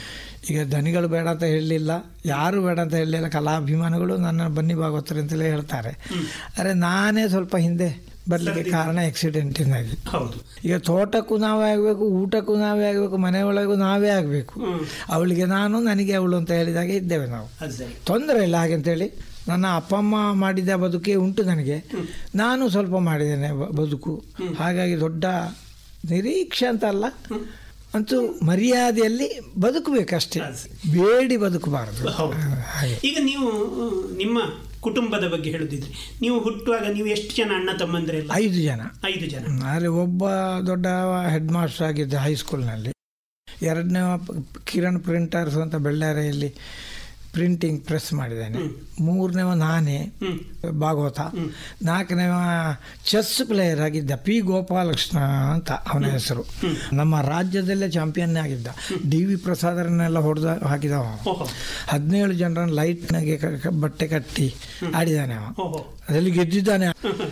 ಈಗ ದನಿಗಳು ಬೇಡ ಅಂತ ಹೇಳಲಿಲ್ಲ ಯಾರು ಬೇಡ ಅಂತ ಹೇಳಲಿಲ್ಲ ಕಲಾಭಿಮಾನಿಗಳು ನನ್ನ ಬನ್ನಿ ಭಾಗವತರು ಅಂತಲೇ ಹೇಳ್ತಾರೆ ಆದರೆ ನಾನೇ ಸ್ವಲ್ಪ ಹಿಂದೆ ಬರಲಿಕ್ಕೆ ಕಾರಣ ಆಕ್ಸಿಡೆಂಟಿಂದಾಗಿ ಹೌದು ಈಗ ತೋಟಕ್ಕೂ ನಾವೇ ಆಗಬೇಕು ಊಟಕ್ಕೂ ನಾವೇ ಆಗಬೇಕು ಮನೆಯೊಳಗೂ ನಾವೇ ಆಗಬೇಕು ಅವಳಿಗೆ ನಾನು ನನಗೆ ಅವಳು ಅಂತ ಹೇಳಿದಾಗ ಇದ್ದೇವೆ ನಾವು ಅದು ಸರಿ ತೊಂದರೆ ಇಲ್ಲ ಹಾಗೆಂತೇಳಿ ನನ್ನ ಅಪ್ಪ ಅಮ್ಮ ಮಾಡಿದ ಬದುಕೇ ಉಂಟು ನನಗೆ ನಾನು ಸ್ವಲ್ಪ ಮಾಡಿದ್ದೇನೆ ಬ- ಬದುಕು ಹಾಗಾಗಿ ದೊಡ್ಡ ನಿರೀಕ್ಷೆ ಅಂತ ಅಲ್ಲ ಅಂತೂ ಮರ್ಯಾದೆಯಲ್ಲಿ ಬದುಕಬೇಕಷ್ಟೇ ಬೇಡಿ ಬದುಕಬಾರದು ಹೌದು. ಹಾಗೆ ಈಗ ನೀವು ಆ, ನಿಮ್ಮ ಕುಟುಂಬದ ಬಗ್ಗೆ ಹೇಳುದಿದ್ರೆ ನೀವು ಹುಟ್ಟುವಾಗ ನೀವು ಎಷ್ಟು ಜನ ಅಣ್ಣ ತಮ್ಮಂದ್ರೆಲ್ಲ ಐದು ಜನ ಐದು ಜನ ಅಲ್ಲಿ ಒಬ್ಬ ದೊಡ್ಡ ಹೆಡ್ ಮಾಸ್ಟರ್ ಆಗಿದ್ದ ಹೈಸ್ಕೂಲ್ನಲ್ಲಿ ಎರಡನೇ ಕಿರಣ್ ಪ್ರಿಂಟರ್ಸ್ ಅಂತ ಬೆಳ್ಳಾರೆಯಲ್ಲಿ ಪ್ರಿಂಟಿಂಗ್ ಪ್ರೆಸ್ ಮಾಡಿದ್ದೇನೆ ಮೂರನೇವ ನಾನೇ ಹ್ಮ್ ಭಾಗವತ ನಾಲ್ಕನೇವ ಚೆಸ್ ಪ್ಲೇಯರ್ ಆಗಿದ್ದ ಪಿ ಗೋಪಾಲಕೃಷ್ಣ ಅಂತ ಅವನ ಹೆಸರು ನಮ್ಮ ರಾಜ್ಯದಲ್ಲೇ ಚಾಂಪಿಯನ್ ಆಗಿದ್ದ ಡಿ ವಿ ಪ್ರಸಾದರನ್ನೆಲ್ಲ ಹೊಡೆದ ಹಾಕಿದವ ಅವ. ಓಹೋ ಹದಿನೇಳು ಜನರನ್ನು ಲೈಟ್ನಾಗೆ ಕ- ಕ- ಬಟ್ಟೆ ಕಟ್ಟಿ ಆಡಿದ್ದಾನೆ ಅವ ಓಹೋ ಅದರಲ್ಲಿ ಗೆದ್ದಿದ್ದಾನೆ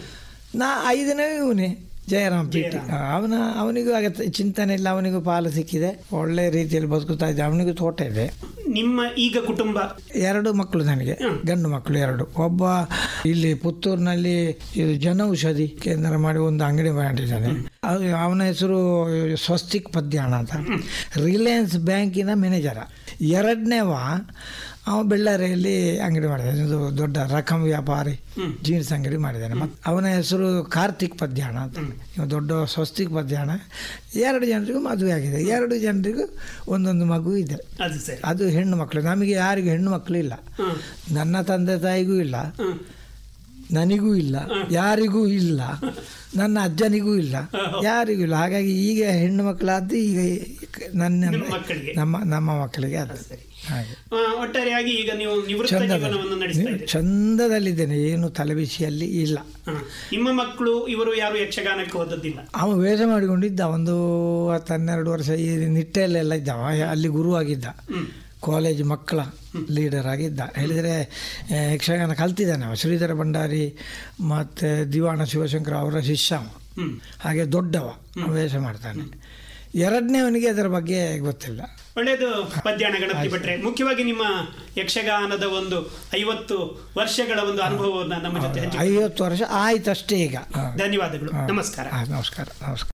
ನಾ ಐದನೇ ಇವನೇ ಜಯರಾಮ್ ಪಿಟಿ ಅವನ ಅವನಿಗೂ ಆಗತ್ತೆ ಚಿಂತನೆ ಇಲ್ಲ ಅವನಿಗೂ ಪಾಲು ಸಿಕ್ಕಿದೆ ಒಳ್ಳೆ ರೀತಿಯಲ್ಲಿ ಬದುಕುತ್ತಾ ಇದ್ದೆ ಅವನಿಗೂ ತೋಟ ಇದೆ ನಿಮ್ಮ ಈಗ ಕುಟುಂಬ ಎರಡು ಮಕ್ಕಳು ನನಗೆ ಗಂಡು ಮಕ್ಕಳು ಎರಡು ಒಬ್ಬ ಇಲ್ಲಿ ಪುತ್ತೂರಿನಲ್ಲಿ ಇದು ಜನೌಷಧಿ ಕೇಂದ್ರ ಮಾಡಿ ಒಂದು ಅಂಗಡಿ ಮಾಡಿದ್ದಾನೆ ಅದು ಅವನ ಹೆಸರು ಸ್ವಸ್ತಿಕ್ ಪದ್ಯಾಣ ಅಂತ ರಿಲಯನ್ಸ್ ಬ್ಯಾಂಕಿನ ಮ್ಯಾನೇಜರ ಎರಡನೇವ ಅವ ಬೆಳ್ಳಾರಿಯಲ್ಲಿ ಅಂಗಡಿ ಮಾಡಿದ್ದಾನೆ ಇದು ದೊಡ್ಡ ರಕಂ ವ್ಯಾಪಾರಿ ಜೀನ್ಸ್ ಅಂಗಡಿ ಮಾಡಿದ್ದಾನೆ ಮತ್ತು ಅವನ ಹೆಸರು ಕಾರ್ತಿಕ್ ಪದ್ಯಾಣ ಅಂತ ಇವ ದೊಡ್ಡ ಸ್ವಸ್ತಿಕ್ ಪದ್ಯಾಣ ಎರಡು ಜನರಿಗೂ ಮದುವೆ ಆಗಿದೆ ಎರಡು ಜನರಿಗೂ ಒಂದೊಂದು ಮಗು ಇದೆ ಅದು ಸರಿ ಅದು ಹೆಣ್ಣು ಮಕ್ಕಳು ನಮಗೆ ಯಾರಿಗೂ ಹೆಣ್ಣು ಮಕ್ಕಳು ಇಲ್ಲ ಹ್ಮ್ ನನ್ನ ತಂದೆ ತಾಯಿಗೂ ಇಲ್ಲ ಹ್ಮ್ ನನಗೂ ಇಲ್ಲ ಯಾರಿಗೂ ಇಲ್ಲ ನನ್ನ ಅಜ್ಜನಿಗೂ ಇಲ್ಲ ಯಾರಿಗೂ ಇಲ್ಲ ಹಾಗಾಗಿ ಈಗ ಹೆಣ್ಣು ಮಕ್ಕಳಾದ್ದು ಈಗ ನನ್ನ ನಿಮ್ಮ ಮಕ್ಕಳಿಗೆ ನಮ್ಮ ನಮ್ಮ ಮಕ್ಕಳಿಗೆ ಅದು ಸರಿ ಹಾಗೆ ಆ, ಒಟ್ಟಾರೆಯಾಗಿ ಈಗ ನೀವು ನಿವೃತ್ತ ಜೀವನವನ್ನು ನಡೆಸ್ತಾ ಇದ್ದೀರಿ ಚಂದದಲ್ಲಿದ್ದೇನೆ ಏನು ತಲೆಬಿಸಿಯಲ್ಲಿ ಇಲ್ಲ ಹಾ. ನಿಮ್ಮ ಮಕ್ಕಳು ಇವರು ಯಾರು ಯಕ್ಷಗಾನಕ್ಕೆ ಹೋದದ್ದಿಲ್ಲ ಅವ ವೇಷ ಮಾಡಿಕೊಂಡಿದ್ದ ಒಂದು ಹತ್ತು ಹನ್ನೆರಡು ವರ್ಷ ಈ ನಿಟ್ಟೆಯಲ್ಲೆಲ್ಲ ಇದ್ದ ಅವ ಅಲ್ಲಿ ಗುರು ಆಗಿದ್ದ ಹ್ಮ್ ಕಾಲೇಜ್ ಮಕ್ಕಳ ಲೀಡರ್ ಆಗಿದ್ದ ಹೇಳಿದರೆ ಆ, ಯಕ್ಷಗಾನ ಕಲ್ತಿದ್ದಾನೆ ಅವ ಶ್ರೀಧರ ಭಂಡಾರಿ ಮತ್ತು ದಿವಾಣ ಶಿವಶಂಕರ ಅವರ ಶಿಷ್ಯ ಅವ ಹ್ಮ್ ಹಾಗೆ ದೊಡ್ಡವ ಅವ ವೇಷ ಮಾಡ್ತಾನೆ ಎರಡನೇವನಿಗೆ ಅದರ ಬಗ್ಗೆ ಗೊತ್ತಿಲ್ಲ ಒಳ್ಳೆಯದು ಪದ್ಯಾಣ ಗಣಪತಿ ಭಟ್ರೆ ಮುಖ್ಯವಾಗಿ ನಿಮ್ಮ ಯಕ್ಷಗಾನದ ಒಂದು ಐವತ್ತು ವರ್ಷಗಳ ಒಂದು ಅನುಭವವನ್ನು ನಮ್ಮ ಜೊತೆ ಹಂಚಿ ಐವತ್ತು ವರ್ಷ ಆಯ್ತಷ್ಟೇ ಈಗ ಧನ್ಯವಾದಗಳು ನಮಸ್ಕಾರ ಆ, ನಮಸ್ಕಾರ ನಮಸ್ಕಾರ